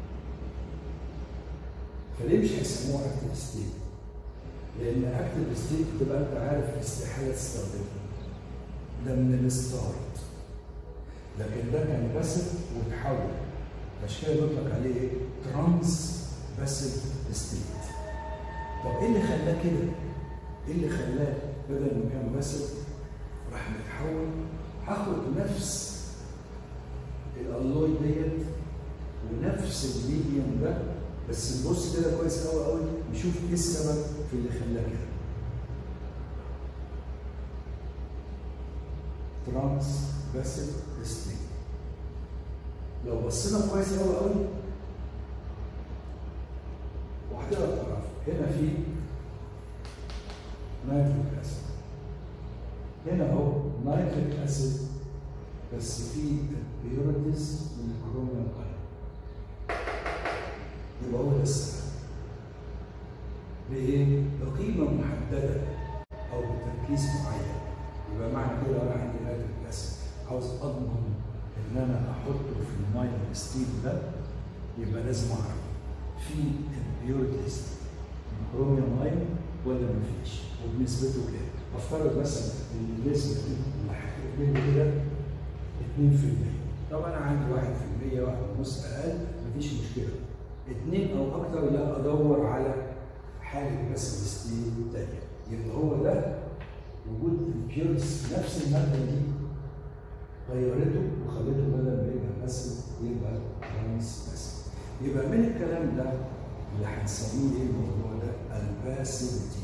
فليه مش هيسموها اكتف ستيت؟ لان اكتف ستيت بتبقى انت عارف استحاله تستخدمها ده من الستارت لكن ده كان باسف وتحول عشان كده بيطلق عليه ايه؟ ترانس باسف ستيت طب ايه اللي خلاه كده؟ ايه اللي خلاه بدل ما كان باسف راح متحول هاخد نفس الالوي ديت ونفس الميديوم ده بس نبص كده كويس قوي قوي نشوف ايه السبب في اللي خلاه كده ترانس باسف ستيت لو بصينا كويس قوي قوي وهتقدر تعرف هنا في نيتريك اسيد هنا اهو نايتريك اسيد بس في بيورتيز من الكروميوم ايون يبقى هو ده السبب بايه؟ بقيمه محدده او بتركيز معين يبقى معنى كده لو انا عندي نيتريك اسيد عاوز اضمن ان انا احطه في الماين ستيل ده يبقى لازم اعرف في امبيورتيز من كروميوم ايون ولا ما فيش وبنسبته كام افترض مثلا ان النسبه دي اللي حكيت لي كده 2% طب انا عندي 1% واحد ونص اقل مفيش مشكله اثنين او اكتر لا ادور على حاله بس ستيل تانيه يبقى هو ده وجود البيورز نفس الماده دي غيرته وخلته بدل ما يبقى بس يبقى ترانس بس يبقى من الكلام ده اللي هنسميه ايه الموضوع ده الباسيفيتي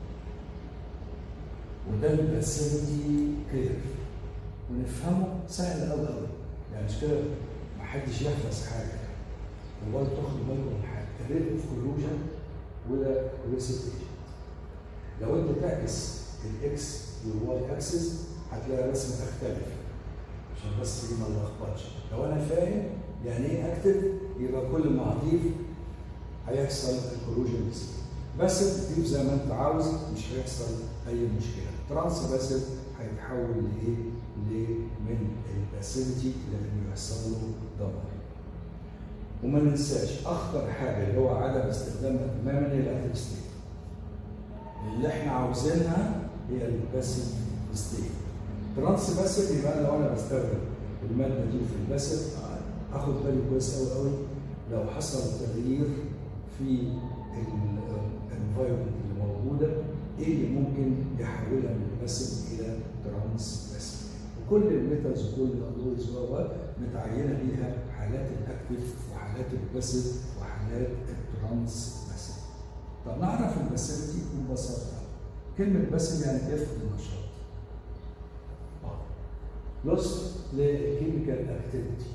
وده الباسيفيتي كيرف ونفهمه سهل قوي قوي يعني مش كده محدش يحفظ حاجه وبرضه تاخدوا بالكم من حاجه الريت اوف كولوجن وده ريسيبيشن لو انت تعكس الاكس والواي اكسس هتلاقي الرسمه تختلف عشان بس دي ما نلخبطش لو انا فاهم يعني ايه اكتب يبقى كل ما اضيف هيحصل الكولوجن بس تضيف زي ما انت عاوز مش هيحصل اي مشكله ترانس باسيف هيتحول لايه؟ ل من الباسيفيتي الى انه يحصل له دمار وما ننساش اخطر حاجه اللي هو عدم استخدامها تماما هي الاكتف ستيت اللي احنا عاوزينها هي الباسيف ستيت ترانس باسيف يبقى انا لو انا بستخدم الماده دي في الباسيف اخد بالي كويس قوي قوي لو حصل تغيير في الانفايرمنت اللي موجوده ايه اللي ممكن يحولها من باسيف الى ترانس باسيف وكل الميتالز وكل الالويز و متعينه بيها حالات الاكتف وحالات الباسيف وحالات الترانس باسيف طب نعرف الباسيفيتي ببساطه كلمه باسيف يعني بيفقد النشاط لوست لكيميكال اكتيفيتي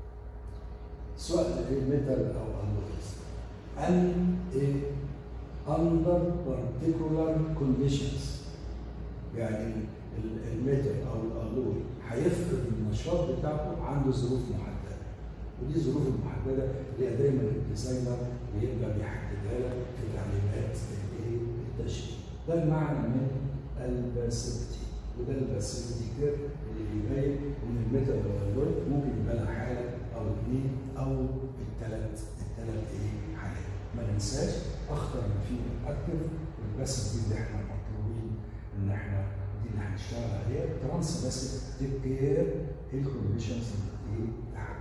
سواء الميتال او الالويز ان under particular conditions يعني الميتال او الالوي هيفقد النشاط بتاعته عنده ظروف محدده ودي الظروف المحدده اللي هي دايما الديزاينر بيبقى بيحددها لك في تعليمات التشغيل ده المعنى من الباسيفيتي وده الباسيفيتي كيرف اللي بيبين ان الميتال والالوي ممكن يبقى لها حاله او اثنين او الثلاث الثلاث ايه حالات ما ننساش اخطر ما فيه الاكتف والباسف دي اللي احنا مطلوبين ان احنا دي اللي هنشتغل عليها ترانس باسف تيك كير الكونديشنز اللي تحت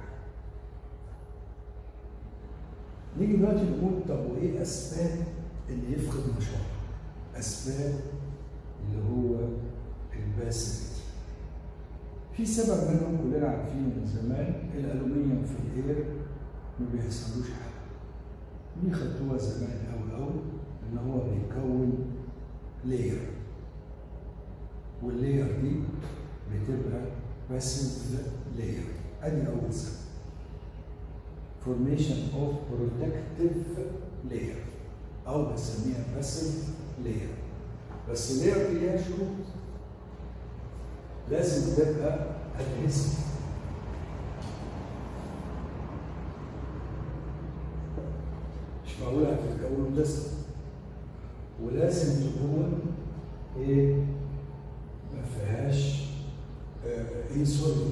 نيجي دلوقتي نقول طب وايه اسباب اللي يفقد نشاطه؟ اسباب اللي هو الباسيفيتي في سبب منهم كلنا عارفينه من زمان الالومنيوم في الاير ما بيحصلوش حاجه دي خدتوها زمان قوي قوي ان هو بيكون لاير واللاير دي بتبقى باسيف لاير ادي اول سبب formation of protective layer او بسميها باسيف لاير بس اللاير دي ليها شروط لازم تبقى adhesive مش معقول هتتكون لسه ولازم تكون ايه ما فيهاش آه انسولين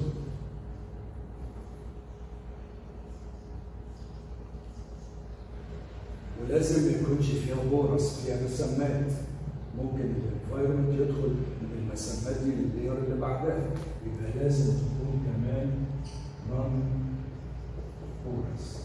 ولازم ما يكونش فيها بورس فيها مسمات ممكن الانفايرمنت يدخل من المسمات دي للديار اللي بعدها يبقى لازم تكون كمان نون بورس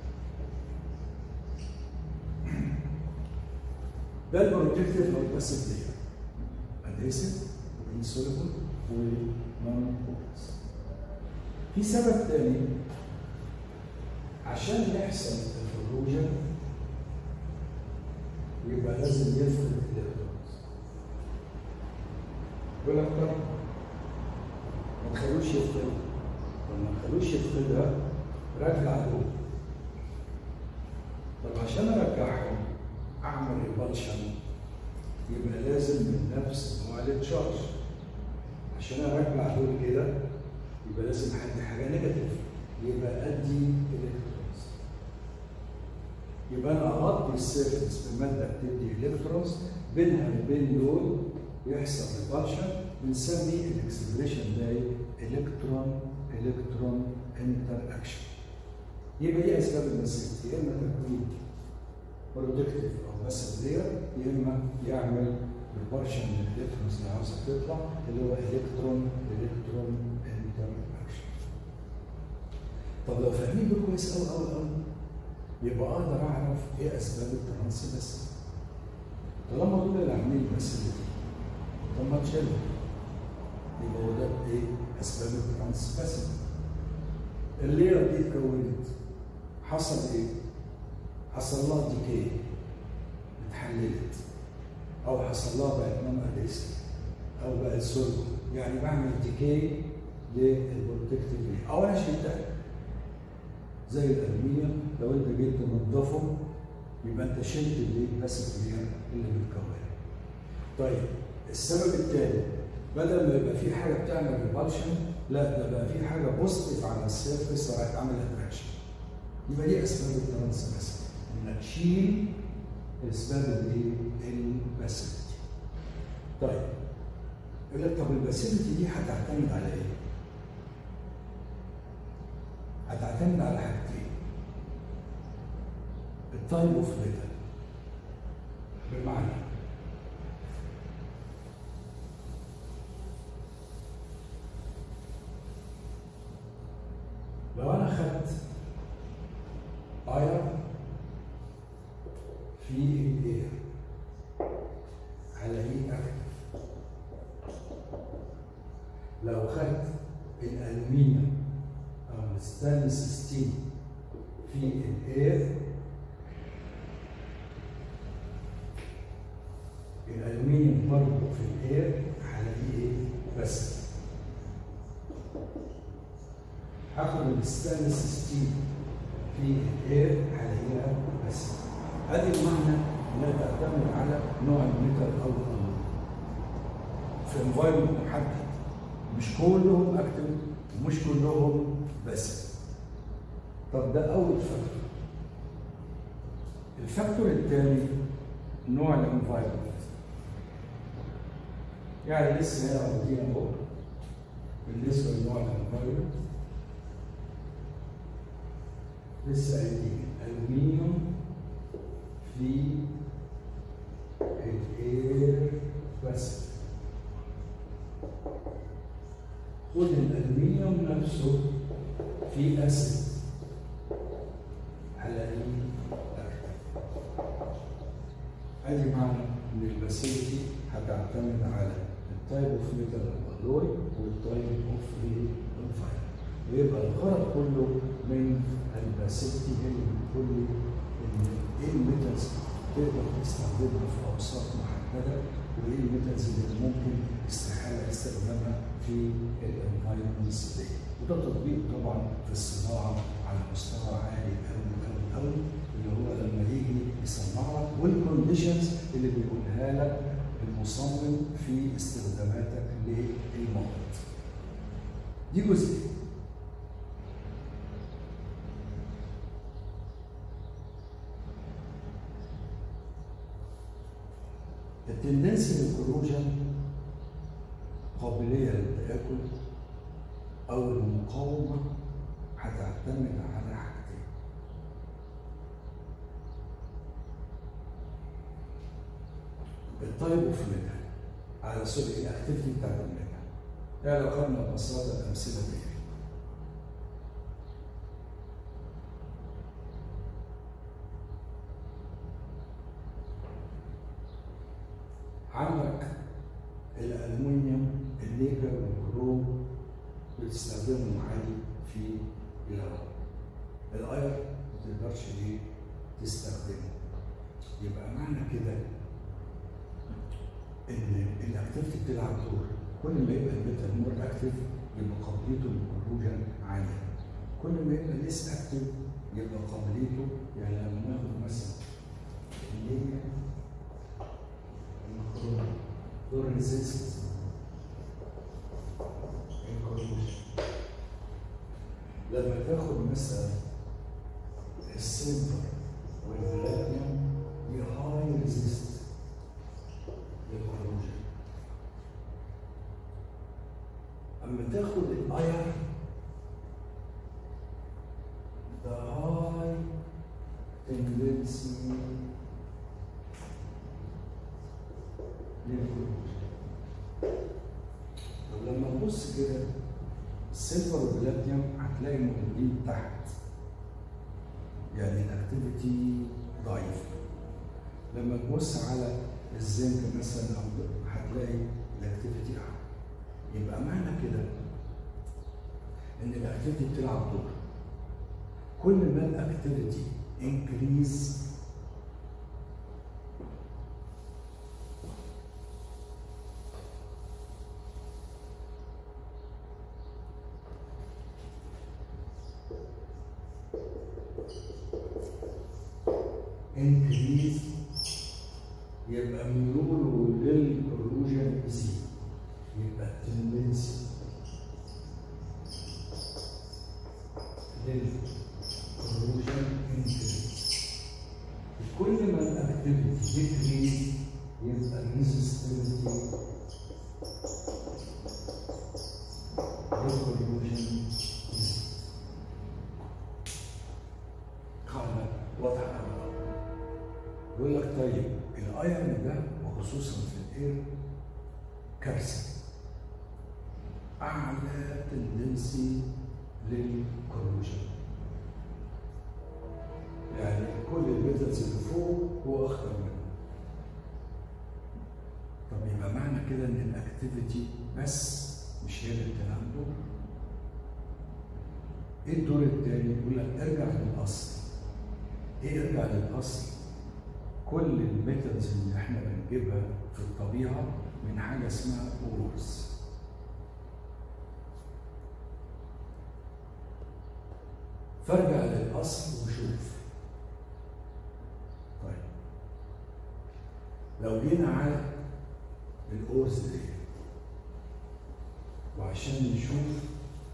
ده البروتكتيف او الباسيف لاير ادهيسيف وانسوليبل ونون بورس في سبب تاني عشان يحصل الفروجن يبقى لازم يفقد الالكترونز يقول لك طب ما تخلوش يفقدها طب ما تخلوش يفقدها رجع دول طب عشان ارجعهم اعمل ريبالشن يبقى لازم من نفس نوع التشارج عشان ارجع دول كده يبقى لازم ادي حاجه نيجاتيف يبقى ادي الكترونز يبقى انا اغطي السيرفيس بماده بتدي الكترونز بينها وبين دول يحصل ريبالشن بنسمي الاكسلريشن ده الكترون الكترون انتر اكشن يبقى دي اسباب المسيرة يا اما تكوين برودكتيف او بس لير يا اما يعمل ريبالشن للالكترونز اللي عاوزه تطلع اللي هو الكترون الكترون انتر اكشن طب لو فاهمين دول كويس قوي قوي قوي يبقى اقدر اعرف ايه اسباب الترانس بس طالما دول اللي عاملين بس دي طب ما تشيلهم يبقى هو ده ايه اسباب الترانس بس الليره دي اتكونت حصل ايه؟ حصل لها ديكي اتحللت او حصل لها بقت نون اديسك او بقت سولفو يعني بعمل ديكي للبروتكتيف لير او انا شلتها زي الالمنيوم لو انت جيت تنضفه يبقى انت شلت اللي بس اللي بتكونها طيب السبب الثاني بدل ما يبقى في حاجه بتعمل ريبالشن لا ده بقى في حاجه بوزيتيف على السيرفيس راحت عامل اتراكشن يبقى دي اسباب الترانس بس انك تشيل اسباب الايه؟ الباسيفيتي. طيب يقول لك طب الباسيفيتي دي هتعتمد على ايه؟ هتعتمد على حاجتين التايب اوف ميتال بمعنى لو انا خدت اير في الاير هلاقيه اكتف لو خدت الالمنيوم او الستانلس ستيل في الاير الالمنيوم برضه في الاير هلاقيه ايه بس هاخد الستانلس ستيل في الاير هلاقيها بس ادي المعنى انها تعتمد على نوع الميتال او الالومنيوم في انفايرمنت محدد مش كلهم اكتف ومش كلهم بس طب ده اول فاكتور الفاكتور الثاني نوع الانفايرمنت يعني لسه هنا واخدين اهو بالنسبه لنوع الانفايرمنت لسه قايلين الومنيوم في الاير بس خد الالومنيوم نفسه في اسيد هلاقيه ادي معنى ان الباسيلتي هتعتمد على التايب اوف ميتال الوي والتايب اوف الفاير ويبقى الغرض كله من الباسيلتي هي اللي بتقول لي ان ايه الميتالز تقدر تستخدمها في اوساط محدده وايه الميتالز اللي ممكن استحاله استخدامها في الانفايرمنتس دي وده تطبيق طبعا في الصناعه على مستوى عالي قوي قوي قوي اللي هو لما يجي يصنع لك والكونديشنز اللي بيقولها لك المصمم في استخداماتك للمواد. دي جزئيه. التندنسي للكروجن قابلية للتآكل أو المقاومة هتعتمد على حاجتين التايب اوف ميتال على سوري الاكتيفيتي بتاعت الميتال يعني لو خدنا ببساطة الأمثلة دي عندك الالومنيوم النيكل والكروم بتستخدمهم عادي في الهواء الاير ما تقدرش ايه تستخدمه يبقى معنى كده ان الاكتيفيتي بتلعب دور كل ما يبقى الميتال مور اكتف يبقى قابليته للكروجن عاليه كل ما يبقى ليس اكتف يبقى قابليته يعني لما ناخد مثلا الليبيا المكرونه دول ريزيست تاخد مثلا السيلفر والبلاتيوم دي هاي ريزيست للكروجن اما تاخد الايرن ده هاي تندنسي للكروجن طب لما تبص كده السيلفر والبلاتيوم هتلاقي موجودين تحت يعني الاكتيفيتي ضعيف لما تبص على الزنك مثلا او هتلاقي الاكتيفيتي اعلى يبقى معنى كده ان الاكتيفيتي بتلعب دور كل ما الاكتيفيتي انكريز انكريز يبقى ميوله للكروجن يزيد يبقى التندنسي للكروجن انكريز كل ما الاكتيفيتي ديكريز يبقى الريزستنتي للكروجن يزيد قال واضحه يقول لك طيب الايرن ده وخصوصا في الاير كارثه اعلى تندنسي للكروجن يعني كل الميتالز اللي فوق هو اخطر منه طب يبقى معنى كده ان الاكتيفيتي بس مش هي اللي بتلعب دور ايه الدور التاني؟ يقول لك ارجع للاصل ايه ارجع للاصل؟ كل الميثودز اللي احنا بنجيبها في الطبيعه من حاجه اسمها اورز فارجع للاصل وشوف طيب لو جينا على الاورز دي وعشان نشوف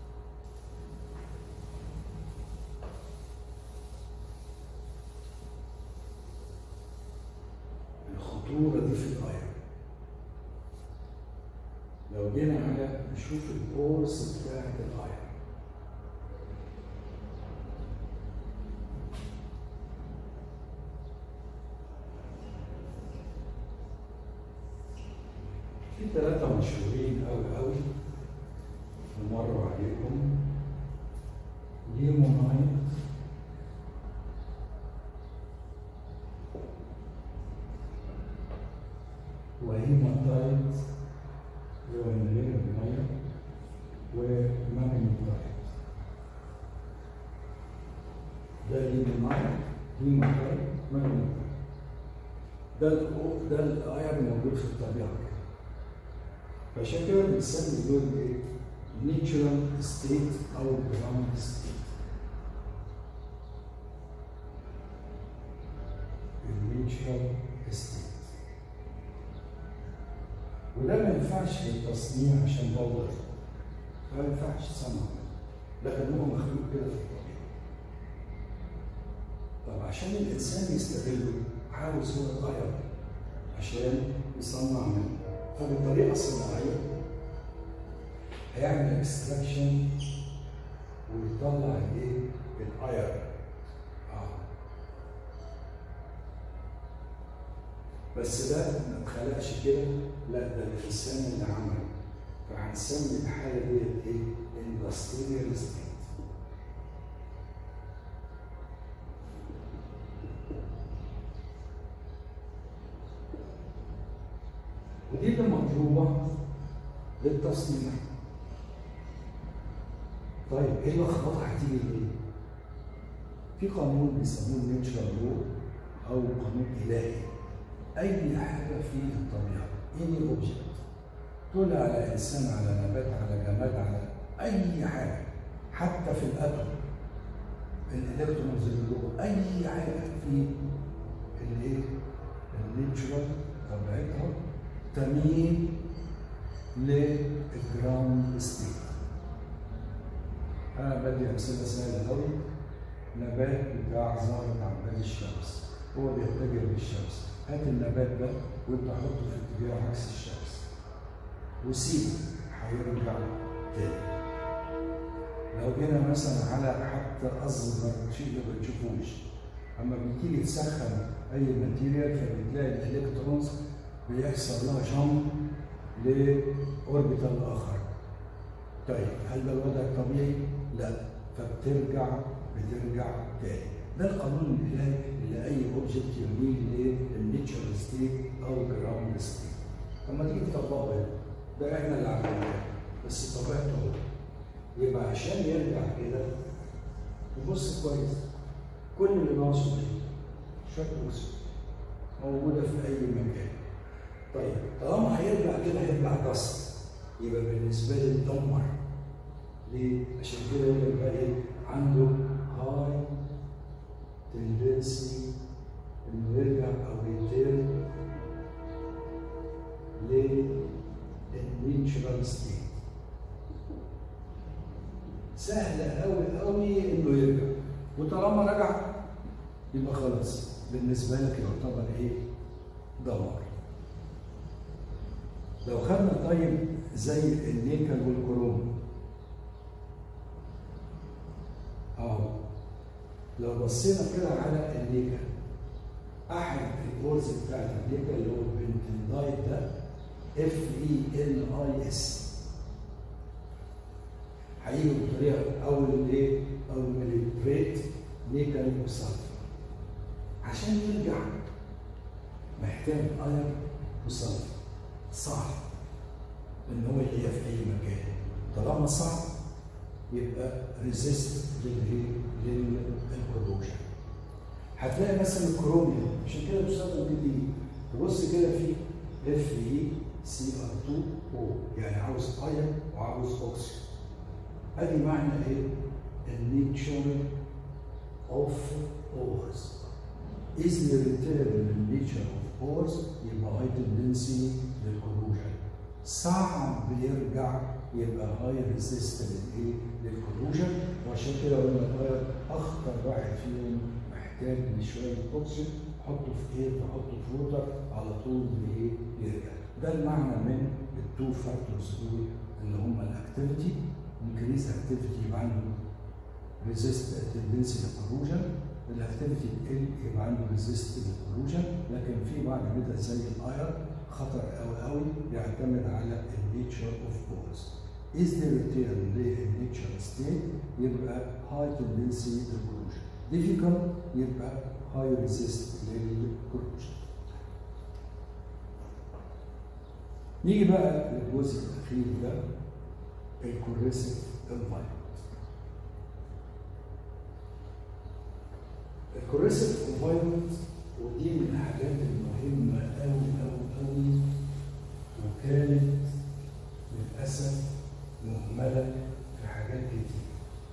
الخطورة دي في الآية لو جينا على نشوف الكورس بتاعت الآية في ثلاثة مشهورين أوي أوي ومروا عليكم ليمونايت وهيماتايت ومليان المية وماجنيتايت ده ليمونايت هيماتايت ماجنيتايت ده الأو- ده الايرون موجود في الطبيعه كده فعشان كده بنسمي دول ايه؟ نيتشرال ستيت او جراوند ستيت النيتشرال ستيت وده ما ينفعش للتصنيع عشان باودر ما ينفعش تصنع لكن هو مخلوق كده في الطبيعه طب عشان الانسان يستغله عاوز هو يغير عشان يصنع منه فبالطريقه الصناعيه هيعمل اكستراكشن ويطلع الايه؟ الايرون اه بس ده ما اتخلقش كده لا ده الانسان اللي عمله فهنسمي الحاله ديت ايه؟ اندستريال ستيت ودي اللي مطلوبه للتصنيع طيب ايه اللخبطه هتيجي ليه؟ في قانون بيسموه النيتشرال لو او قانون الهي اي حاجه في الطبيعه اني اوبجكت طلع على انسان على نبات على جماد على اي حاجه حتى في الاتوم الالكترونز اللي جوه اي حاجه في الايه النيتشرال طبيعتها تميل للجراوند ستيت انا بدي امثله سهله قوي نبات بتاع زهره عباد الشمس هو بيتجه للشمس هات النبات ده وانت حطه في اتجاه عكس الشمس وسيبه هيرجع تاني لو جينا مثلا على حتى اصغر شيء ما بتشوفوش اما بتيجي تسخن اي ماتيريال فبتلاقي الالكترونز بيحصل لها جامب لاوربيتال اخر طيب هل ده الوضع الطبيعي؟ لا فبترجع بترجع تاني ده القانون الالهي اللي اي اوبجكت يميل للنيتشر ستيت او جراوند ستيت لما تيجي تطبقه هنا ده احنا اللي عملناه بس طبيعته هو يبقى عشان يرجع كده تبص كويس كل اللي ناقصه ايه؟ شويه اكسجين موجوده في اي مكان طيب طالما هيرجع كده هيرجع كسر يبقى بالنسبه لي اتدمر ليه؟ عشان كده يقول لك بقى ايه؟ عنده هاي تندنسي انه يرجع او يتيرن للنيتشرال ستيت سهل قوي قوي انه يرجع وطالما رجع يبقى خلاص بالنسبه لك يعتبر ايه؟ دمار لو خدنا طيب زي النيكل والكروم اه لو بصينا كده على النيكل احد الكورس بتاعت النيكل اللي هو البنتندايت ده اف اي ان اي اس هيجي بطريقه اول الايه؟ اول مليتريت نيكل وسلفر عشان يرجع محتاج ايرون وسلفر صعب ان هو يلاقيها في اي مكان طالما صعب يبقى ريزيست للكروجن هتلاقي مثلا الكروميوم عشان كده بيستخدم دي دي تبص كده في اف اي سي ار 2 او يعني عاوز ايرون وعاوز اوكسجين ادي معنى ايه؟ النيتشر اوف اورز is the return للنيتشر اوف اورز يبقى هاي تندنسي للكروجن صعب يرجع يبقى هاي ريزيست للايه؟ للكروجن وعشان كده قلنا الغير اخطر واحد فيهم محتاج لشويه اكسجين حطه في ايه؟ تحطه في ووتر على طول بايه؟ يرجع ده المعنى من التو فاكتورز دول اللي هم الاكتيفيتي انكريز اكتيفيتي يبقى عنده ريزيست تندنسي للكروجن الاكتيفيتي تقل يبقى عنده ريزيست للكروجن لكن في بعض كده زي الاير خطر قوي قوي بيعتمد على النيتشر اوف بورز is the return للنيتشر ستيت يبقى هاي تندنسي للكروجن difficult يبقى هاي ريزيست للكروجن نيجي بقى للجزء الاخير ده الكوريسيف انفايرمنت الكوريسيف انفايرمنت ودي من الحاجات المهمه قوي قوي قوي وكانت للاسف مهمله في حاجات كتير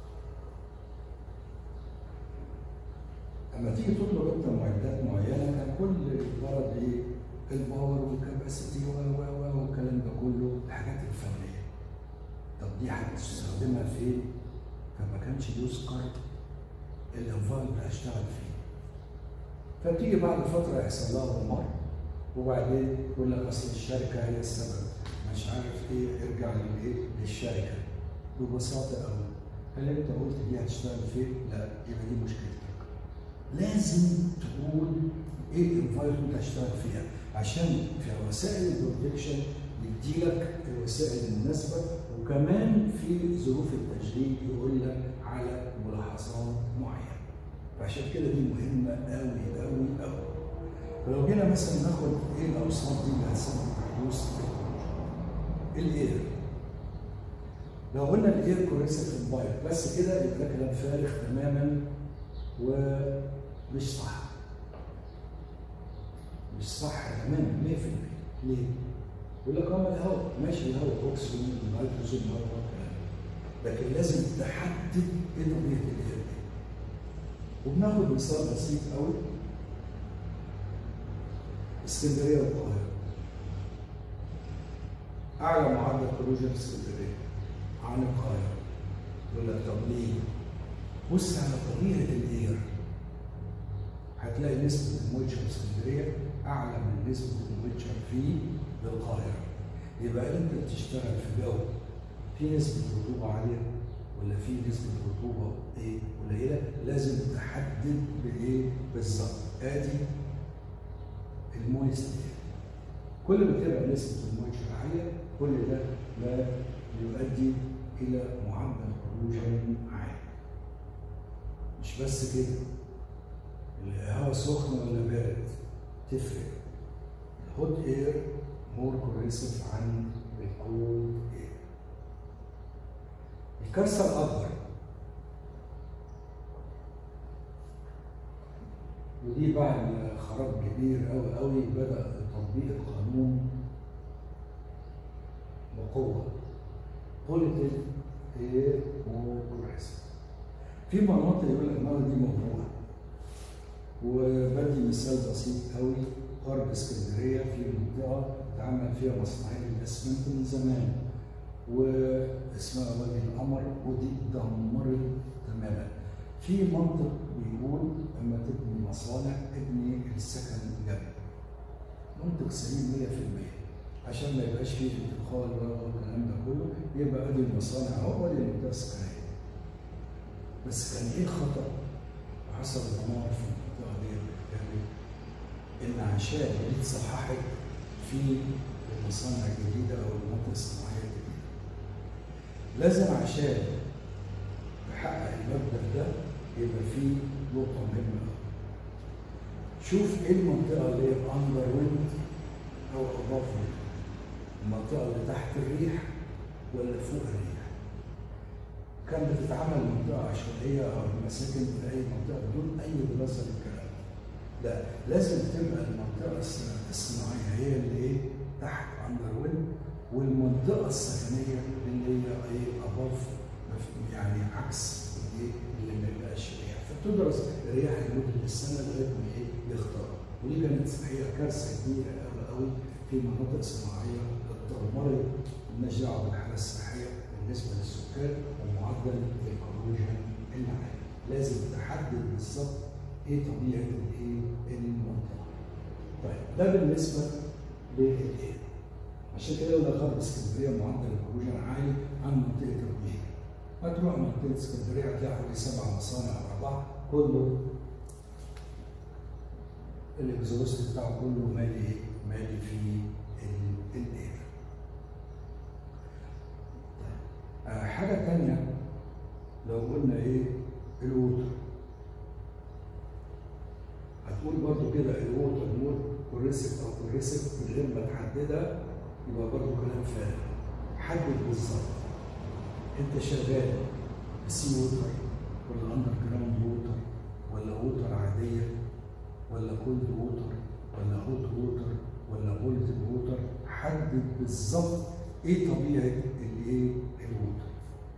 اما تيجي تطلب انت معدات معينه كان كل الغرض ايه؟ الباور والكباسيتي و و و والكلام ده كله الحاجات الفنيه طب دي هتستخدمها فين؟ فما كانش يذكر الانفايرمنت اللي هشتغل فيه. فبتيجي بعد فتره يحصل لها دمار وبعدين يقول لك اصل الشركه هي السبب مش عارف ايه ارجع للايه؟ للشركه ببساطه قوي هل انت قلت دي هتشتغل فين؟ لا يبقى دي مشكلتك. لازم تقول ايه الانفايرمنت اللي هتشتغل فيها عشان في وسائل البروتكشن يديلك الوسائل المناسبه وكمان في ظروف التشغيل يقول لك على ملاحظات معينه. فعشان كده دي مهمه قوي قوي قوي. فلو جينا مثلا ناخد ايه الاوصاف دي اللي هتسبب حدوث الاير. لو قلنا الاير كويسه في الموبايل بس كده يبقى ده كلام فارغ تماما ومش صح. مش صح تماما 100% ليه؟ يقول لك هم الهواء ماشي الهواء اكسجين نيتروجين هواء لكن لازم تحدد ايه طبيعه الاير دي. وبناخد مثال بسيط قوي اسكندريه والقاهره اعلى معدل خروج في اسكندريه عن القاهره يقول لك طب ليه؟ بص على طبيعه الاير هتلاقي نسبه المويتشر في اسكندريه اعلى من نسبه المويتشر في القاهره يبقى انت بتشتغل في جو في نسبه رطوبه عاليه ولا في نسبه رطوبه ايه قليله لازم تحدد بايه بالظبط ادي المويست كل ما تبقى نسبه المويتشر عاليه كل ده لا يؤدي الى معدل كروجن عالي مش بس كده الهواء سخن ولا بارد تفرق الهوت اير مور كوريسيف عن الكولد اير الكارثه الاكبر ودي بعد خراب كبير قوي قوي بدا تطبيق القانون بقوه بوليتيك اير مور كوريسيف في مناطق يقول لك النار دي موضوعه وبدي مثال بسيط قوي غرب اسكندريه في منطقه اتعمل فيها مصنعيه الاسمنت من زمان واسمها وادي القمر ودي اتدمرت تماما في منطق بيقول اما تبني مصانع ابني السكن جنب منطق سليم 100% عشان ما يبقاش فيه انتقال والكلام ده كله يبقى ادي المصانع اهو وادي المنطقه السكنيه بس كان ايه الخطا وحصل دمار في المنطقه دي بالكامل ان عشان دي اتصححت في المصانع الجديده او المناطق الصناعيه الجديده لازم عشان تحقق المبدا ده يبقى في نقطه مهمه قوي شوف ايه المنطقه اللي هي اندر ويند او اباف ويند المنطقه اللي تحت الريح ولا فوق الريح كان بتتعمل منطقه عشوائيه او مساكن في اي منطقه بدون اي دراسه للكلام لا لازم تبقى المنطقه الصناعيه هي اللي ايه تحت اندر ويند والمنطقه السكنيه اللي هي ايه اباف يعني عكس الايه اللي ما يبقاش ريح فبتدرس الرياح لمده السنه لغايه ما ايه يختار ودي كانت الحقيقه كارثه كبيره قوي قوي في مناطق صناعيه اتدمرت مالناش دعوه بالحاله الصحيه بالنسبه للسكان ومعدل الكروجن العالي لازم تحدد بالظبط ايه طبيعه الايه المنطقه. طيب ده بالنسبه للايه؟ عشان كده يقول لك غرب اسكندريه معدل الكروجن عالي عن منطقه الرمية. هتروح منطقه اسكندريه هتلاقي حوالي سبع مصانع ورا بعض كله الاكزوست بتاعه كله مالي مالي في الاير. آه حاجه تانية لو قلنا ايه الووتر هتقول برضو كده الووتر مور كوريسيف او كوريسيف من غير ما تحددها يبقى برضو كلام فارغ حدد بالظبط انت شغال سي ووتر ولا اندر جراوند ووتر ولا ووتر عاديه ولا كولد ووتر ولا هوت ووتر ولا بولتد ووتر حدد بالظبط ايه طبيعه الايه الووتر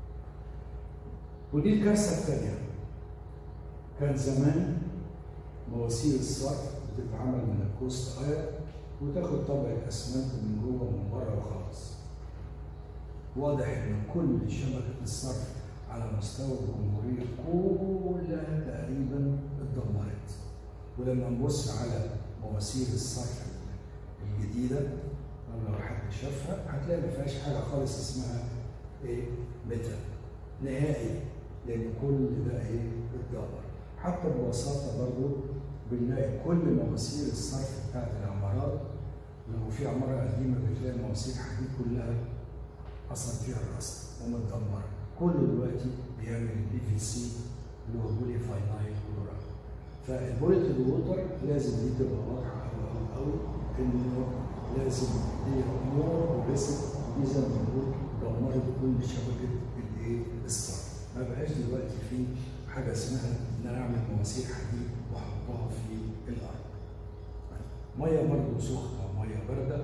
ودي الكارثه الثانيه كان زمان مواسير الصرف بتتعمل من الكوست اير وتاخد طبقه اسمنت من جوه ومن بره وخلاص واضح ان كل شبكه الصرف على مستوى الجمهوريه كلها تقريبا اتدمرت ولما نبص على مواسير الصرف الجديده او لو حد شافها هتلاقي ما فيهاش حاجه خالص اسمها ايه ميتال نهائي لان كل ده ايه اتدمر حتى ببساطه برضو بنلاقي كل مواسير الصرف بتاعت العمارات لو في عماره قديمه بتلاقي مواسير حديد كلها حصل فيها الرصد ومتدمره كله دلوقتي بيعمل البي في سي اللي هو بولي فاينايل كلورات فالبوليتد ووتر لازم دي تبقى واضحه قوي قوي قوي انه لازم هي مور بس دي زي ما بنقول دمرت كل شبكه الايه الصرف ما بقاش دلوقتي في حاجه اسمها ان انا اعمل مواسير حديد واحطها في الارض. ميه برضه سخنه وميه بارده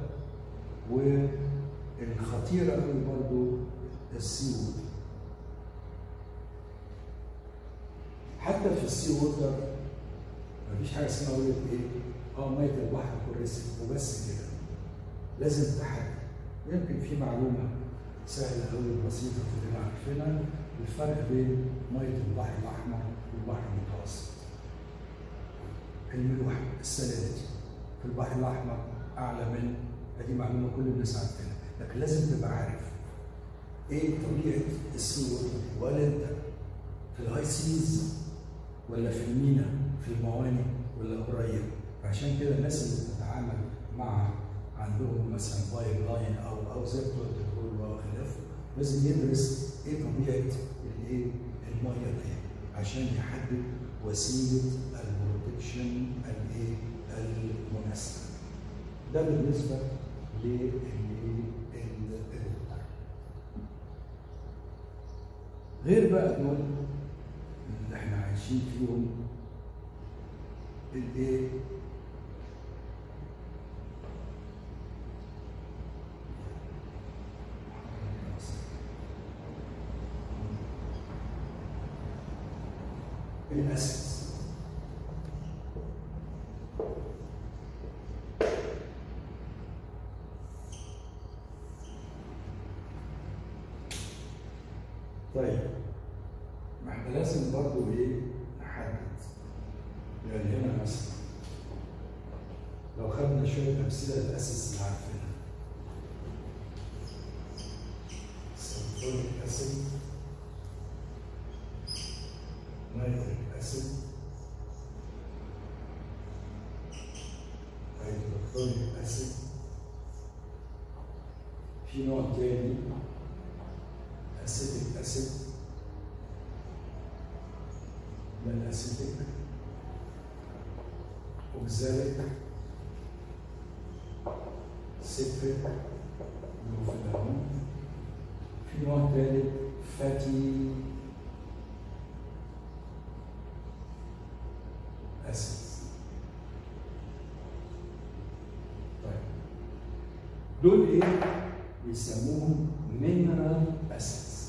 والخطيره قوي برضه السي ووتر. حتى في السي ووتر مفيش حاجه اسمها اقول لك ايه اه ميه البحر كويسه وبس كده لازم تحدد يمكن في معلومه سهله قوي بسيطه كلنا عارفينها الفرق بين ميه البحر الاحمر والبحر المتوسط الملوحه السلالتي في البحر الاحمر اعلى من دي معلومه كل الناس عارفينها لكن لازم تبقى عارف ايه طبيعه السي ولا انت في الهاي سيز ولا في المينا في الموانئ ولا قريب عشان كده الناس اللي بتتعامل مع عندهم مثلا بايب لاين او او زي بتوع الدكتور وخلافه لازم يدرس ايه طبيعه الايه الميه دي عشان يحدد وسيله البروتكشن الايه المناسبه ده بالنسبه لل غير بقى دول اللي احنا عايشين فيهم الايه الاساس طيب ما احنا لازم برضه ايه نحدد يعني هنا مثلا لو خدنا شويه امثله الاساس اللي عارفينها سلفوريك اسيد نيتريك اسيد هيدروكلوريك اسيد في نوع تاني اسيتيك اسيد ده الاسيتيك اوكزاليك سيتريك اللي هو في الليمون في نوع تالت فاتي اسيد طيب دول ايه بيسموهم مينرال اسيدز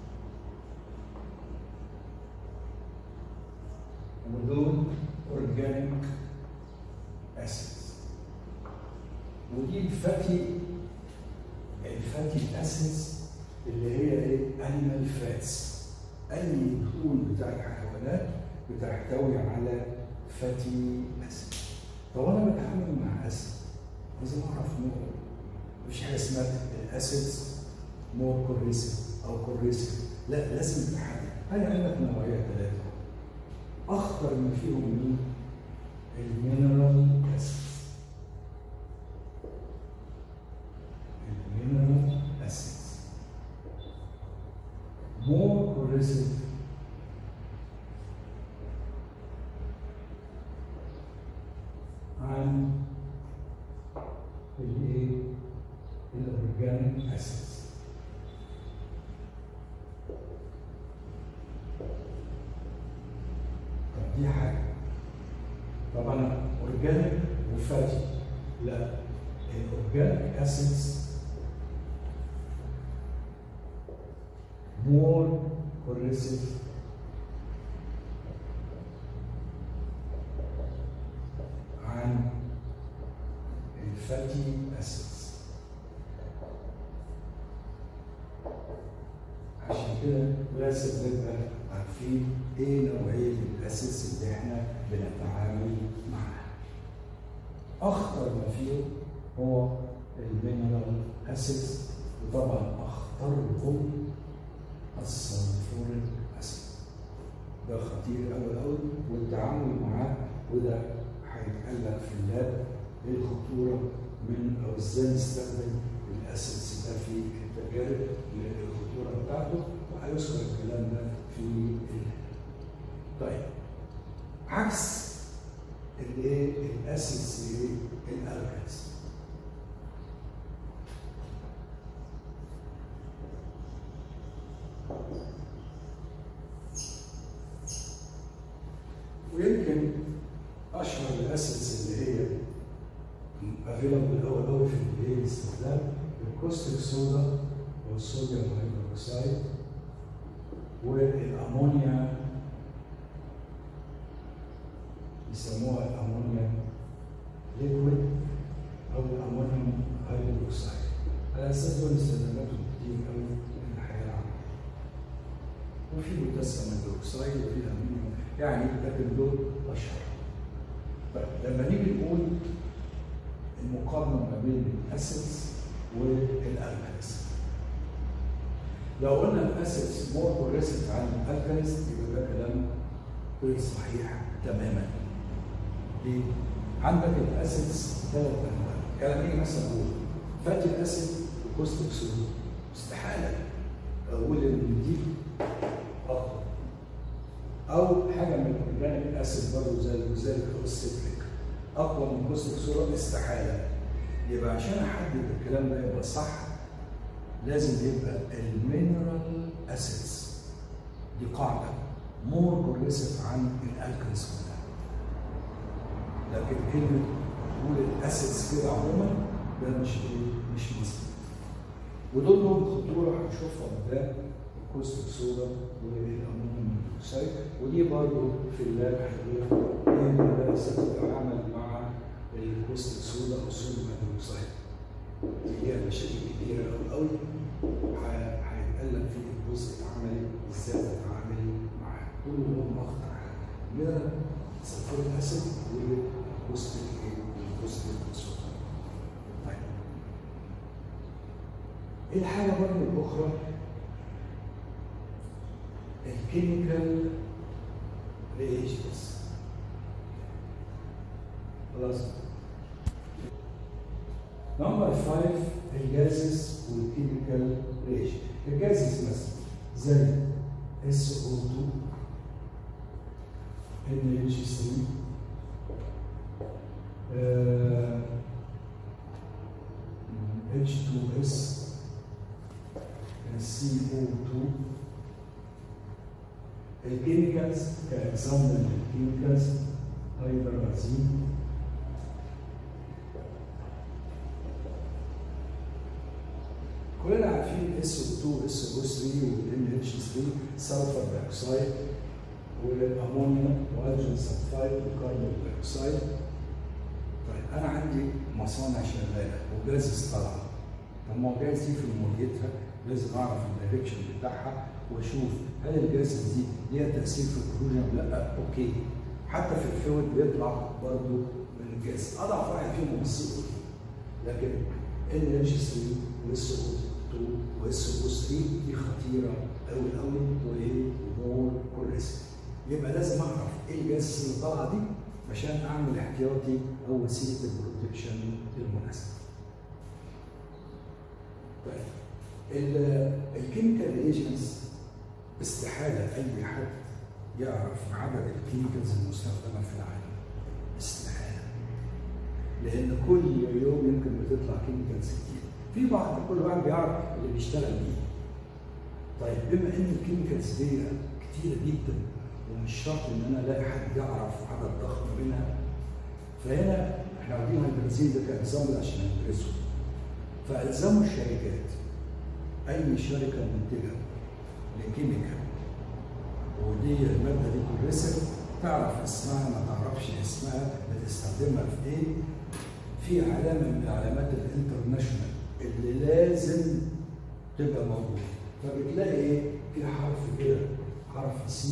ودول اورجانيك اسيدز ودي الفاتي الفاتي اسيدز اللي هي ايه انيمال فاتس اي دهون بتاع الحيوانات بتحتوي على فاتي اسيد طب انا بتعامل مع اسيد لازم اعرف نوعه مفيش حاجه اسمها الاسيدز مور كوريسيف او كوريسيف لا لازم تحدد انا عندك نوعيه ثلاثه اخطر ما فيهم مين؟ المينرال اسيد المينرال اسيد more corrosive عن الايه؟ الاورجانيك اسيدز طب دي حاجه طبعا اورجانيك وفاتي لا الاورجانيك اسيدز more corrosive عن الفاتي اسيدز عشان كده لازم نبقى عارفين ايه نوعيه الاسيدز اللي احنا بنتعامل معاها اخطر ما فيه هو المينرال اسيدز وطبعا اخطرهم السلفوريك اسيد ده خطير قوي قوي والتعامل معاه وده هيتقال لك في اللاب ايه الخطوره من او ازاي نستخدم الاسيدز ده في التجارب الخطوره بتاعته وهيذكر الكلام ده في اللاب. طيب عكس الايه الاسيدز ايه الالكالز ويمكن اشهر الاسيدز اللي هي افيلابل قوي قوي في الايه الاستخدام الكوستيك صودا والصوديوم هيدروكسيد والامونيا يسموها الامونيا ليكويد او الامونيوم هيدروكسيد على اساس دول استخداماتهم كتير قوي في الحياه العامه وفي بوتاسيوم هيدروكسيد وفي امونيوم يعني لكن دول اشهر طيب لما نيجي نقول المقارنه ما بين الاسيدز والالكاليز لو قلنا الاسيدز مور بروجريسيف عن الالكاليز يبقى ده كلام غير صحيح تماما ليه؟ عندك الاسيدز ثلاث انواع يعني نيجي مثلا نقول فاتي اسيد وكوستيك سوليد استحاله اقول ان دي اقوى او حاجه من الاورجانيك اسيد برضه زي الجزيريك او السيتريك اقوى من كوستيك سوليد استحاله يبقى عشان احدد الكلام ده يبقى صح لازم يبقى المينرال اسيدز دي قاعده مور بروجريسيف عن الالكاليز كلها لكن كلمه تقول الاسيدز كده عموما ده مش ايه مش مظبوط ودول لهم خطوره هنشوفها قدام الكوستيك صودا والامونيوم موnoxide ودي برضه في اللاب هتلاقيها ايه اللي بتتعامل مع الكوستيك صودا او الصوديوم هيدروكسيد هي مشاكل كبيره قوي قوي هيتقلب في الجزء العملي ازاي تتعامل معاه كل لهم مخطر من سلفوريك اسيد والكوستيك ايه والكوستيك صودا طيب ايه الحاجه برضه الاخرى الكيميكال ريجنز خلاص نمبر 5 الجازز والكيميكال ريجن الجازز مثلا زي SO2 NH3 آه، H2S CO2 الكيميكالز كاكزامبل الكيميكالز هيدرازين كلنا عارفين SO2 SO3 وال NH3 سلفر دايوكسيد والامونيا وهيدروجين سلفايد وكربون دايوكسيد طيب انا عندي مصانع شغاله وجاز طالعه طب ما هو جاز دي في مواجهتها لازم اعرف الدايركشن بتاعها واشوف هل الجاز دي ليها تاثير في الكروجن ولا لا اوكي حتى في الفويد بيطلع برضه من الجاز اضعف واحد فيهم هو السي لكن ال اتش 3 واس او 2 واس او 3 دي خطيره قوي قوي وايه ومور كوريس يبقى لازم اعرف ايه الجاز اللي طالعه دي عشان اعمل احتياطي او وسيله البروتكشن المناسبه. طيب الكيميكال ريجنز استحاله اي حد يعرف عدد الكيميكالز المستخدمه في العالم استحاله لان كل يوم يمكن بتطلع كيميكالز كتير في بعض كل واحد بيعرف اللي بيشتغل بيه طيب بما ان الكيميكالز دي كتيره جدا ومش شرط ان انا الاقي حد يعرف عدد ضخم منها فهنا احنا واخدين البنزين ده كاكزامبل عشان ندرسه فالزموا الشركات اي شركه منتجه لكيميكال ودي الماده دي كوريسيف تعرف اسمها ما تعرفش اسمها بتستخدمها في ايه في علامه من العلامات الانترناشونال اللي لازم تبقى موجوده فبتلاقي ايه في حرف كده حرف سي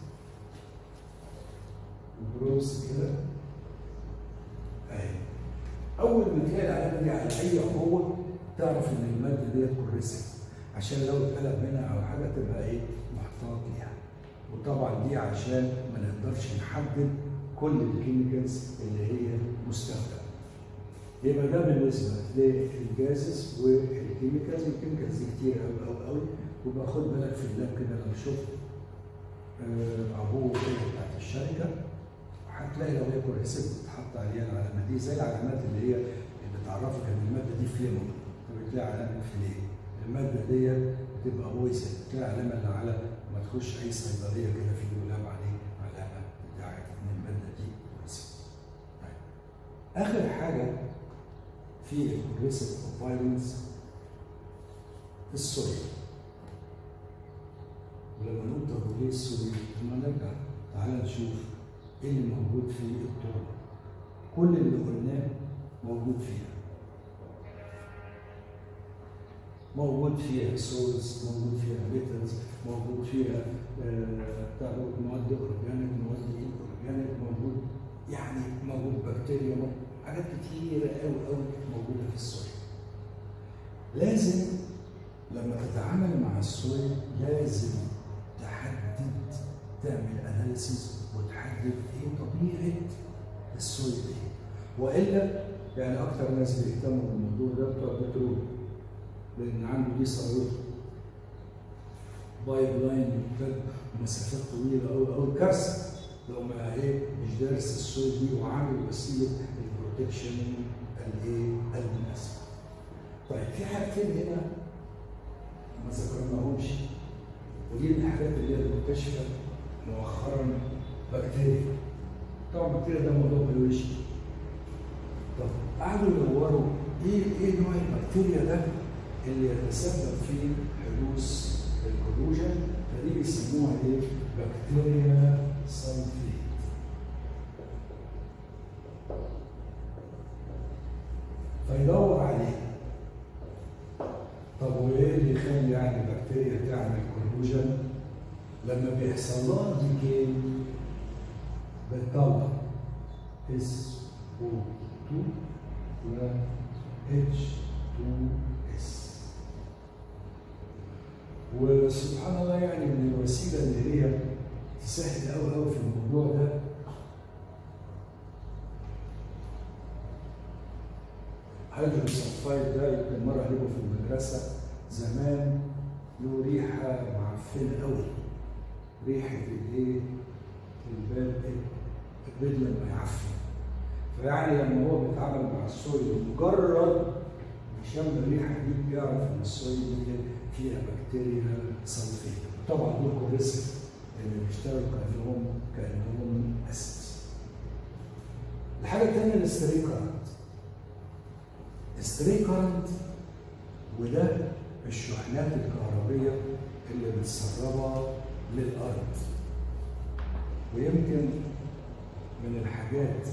بروز كده اهي اول ما تلاقي العلامه دي على اي قوه تعرف ان الماده ديت كوريسيف عشان لو اتقلب منها او حاجه تبقى ايه محتاط ليها وطبعا دي عشان ما نقدرش نحدد كل الكيميكالز اللي هي مستخدمه يبقى ده بالنسبه للجازز والكيميكالز الكيميكالز دي كتير قوي قوي قوي ويبقى خد بالك في اللاب كده لو شفت عبوه كده بتاعت الشركه هتلاقي لو هي كوريسيف بتحط عليها العلامه دي زي العلامات اللي هي اللي بتعرفك ان الماده دي فليمون فبتلاقي علامه فليم الماده دي بتبقى بويزن بتلاقي علامه اللي على ما تخش اي صيدليه كده في دولاب عليه علامه بتاعت ان الماده دي كويسه. طيب اخر حاجه في البروجريسيف فايلنس الصوديوم ولما نقول طب ليه الصوديوم؟ لما نرجع تعالى نشوف ايه اللي موجود في التربه كل اللي قلناه موجود فيها موجود فيها سولز موجود فيها ميتالز موجود فيها آه، بتاع دوت مواد اورجانيك مواد ايه اورجانيك موجود يعني موجود بكتيريا موجود حاجات كتيره قوي قوي موجوده في السويل لازم لما تتعامل مع السويل لازم تحدد تعمل اناليسيس وتحدد ايه طبيعه السويل ايه والا يعني اكتر ناس بيهتموا بالموضوع ده بتوع البترول لان عنده دي صاروخ بايب لاين ممتد مسافات طويله قوي قوي كارثه لو ما ايه مش دارس السويل دي وعامل وسيله البروتكشن الايه المناسبه. طيب في حاجتين هنا ما ذكرناهمش ودي من الحاجات اللي هي مكتشفه مؤخرا بكتيريا طبعا البكتيريا ده موضوع بيولوجي طب قعدوا يدوروا ايه ايه نوع البكتيريا ده اللي يتسبب في حدوث الكروجن فدي بيسموها ايه؟ بكتيريا سلفيت فيدور عليه طب وايه اللي يخلي يعني البكتيريا تعمل كروجن لما بيحصل لها ديكي بتطلع اس او 2 و اتش 2 اس وسبحان الله يعني من الوسيله اللي هي تسهل قوي قوي في الموضوع ده هيدروجين سلفايد ده يمكن مره قالوا في المدرسه زمان له ريحه معفنه قوي ريحه الايه؟ الباب البيض لما يعفن فيعني لما هو بيتعامل مع السويل مجرد يشم الريحه دي بيعرف ان السويل دي فيها بكتيريا سلفيت طبعا دول كوريسيف اللي بيشتغلوا كانهم كانهم اسيد الحاجه الثانيه الاستري كارنت استري كارنت وده الشحنات الكهربيه اللي متسربه للارض ويمكن من الحاجات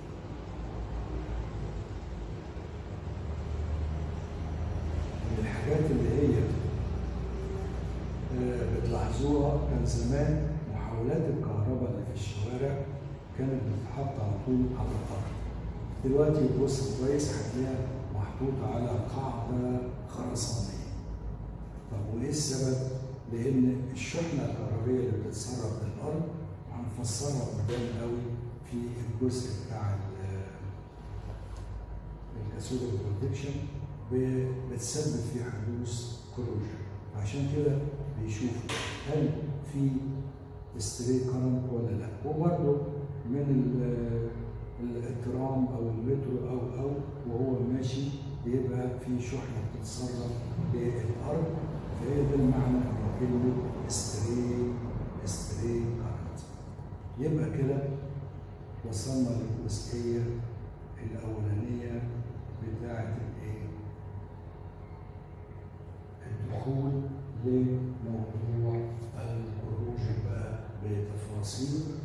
من الحاجات اللي هي آه، بتلاحظوها كان زمان محاولات الكهرباء اللي في الشوارع كانت بتتحط على طول على الارض دلوقتي تبص كويس هتلاقيها محطوطه على قاعده خرسانيه طب وايه السبب؟ لان الشحنه الكهربائيه اللي بتتسرب للارض هنفسرها قدام قوي في الجزء بتاع ال- الكاسود بروتكشن بتسبب في حدوث كروجن عشان كده بيشوفوا هل في ستريت كارنت ولا لا وبرده من ال- ال- الترام او المترو او او وهو ماشي بيبقى في شحنه بتتسرب للارض فهي ده المعنى من كلمه ستريت ستريت كارنت يبقى كده وصلنا للجزئيه الاولانيه بتاعه الايه؟ الدخول لموضوع الخروج بقى بتفاصيل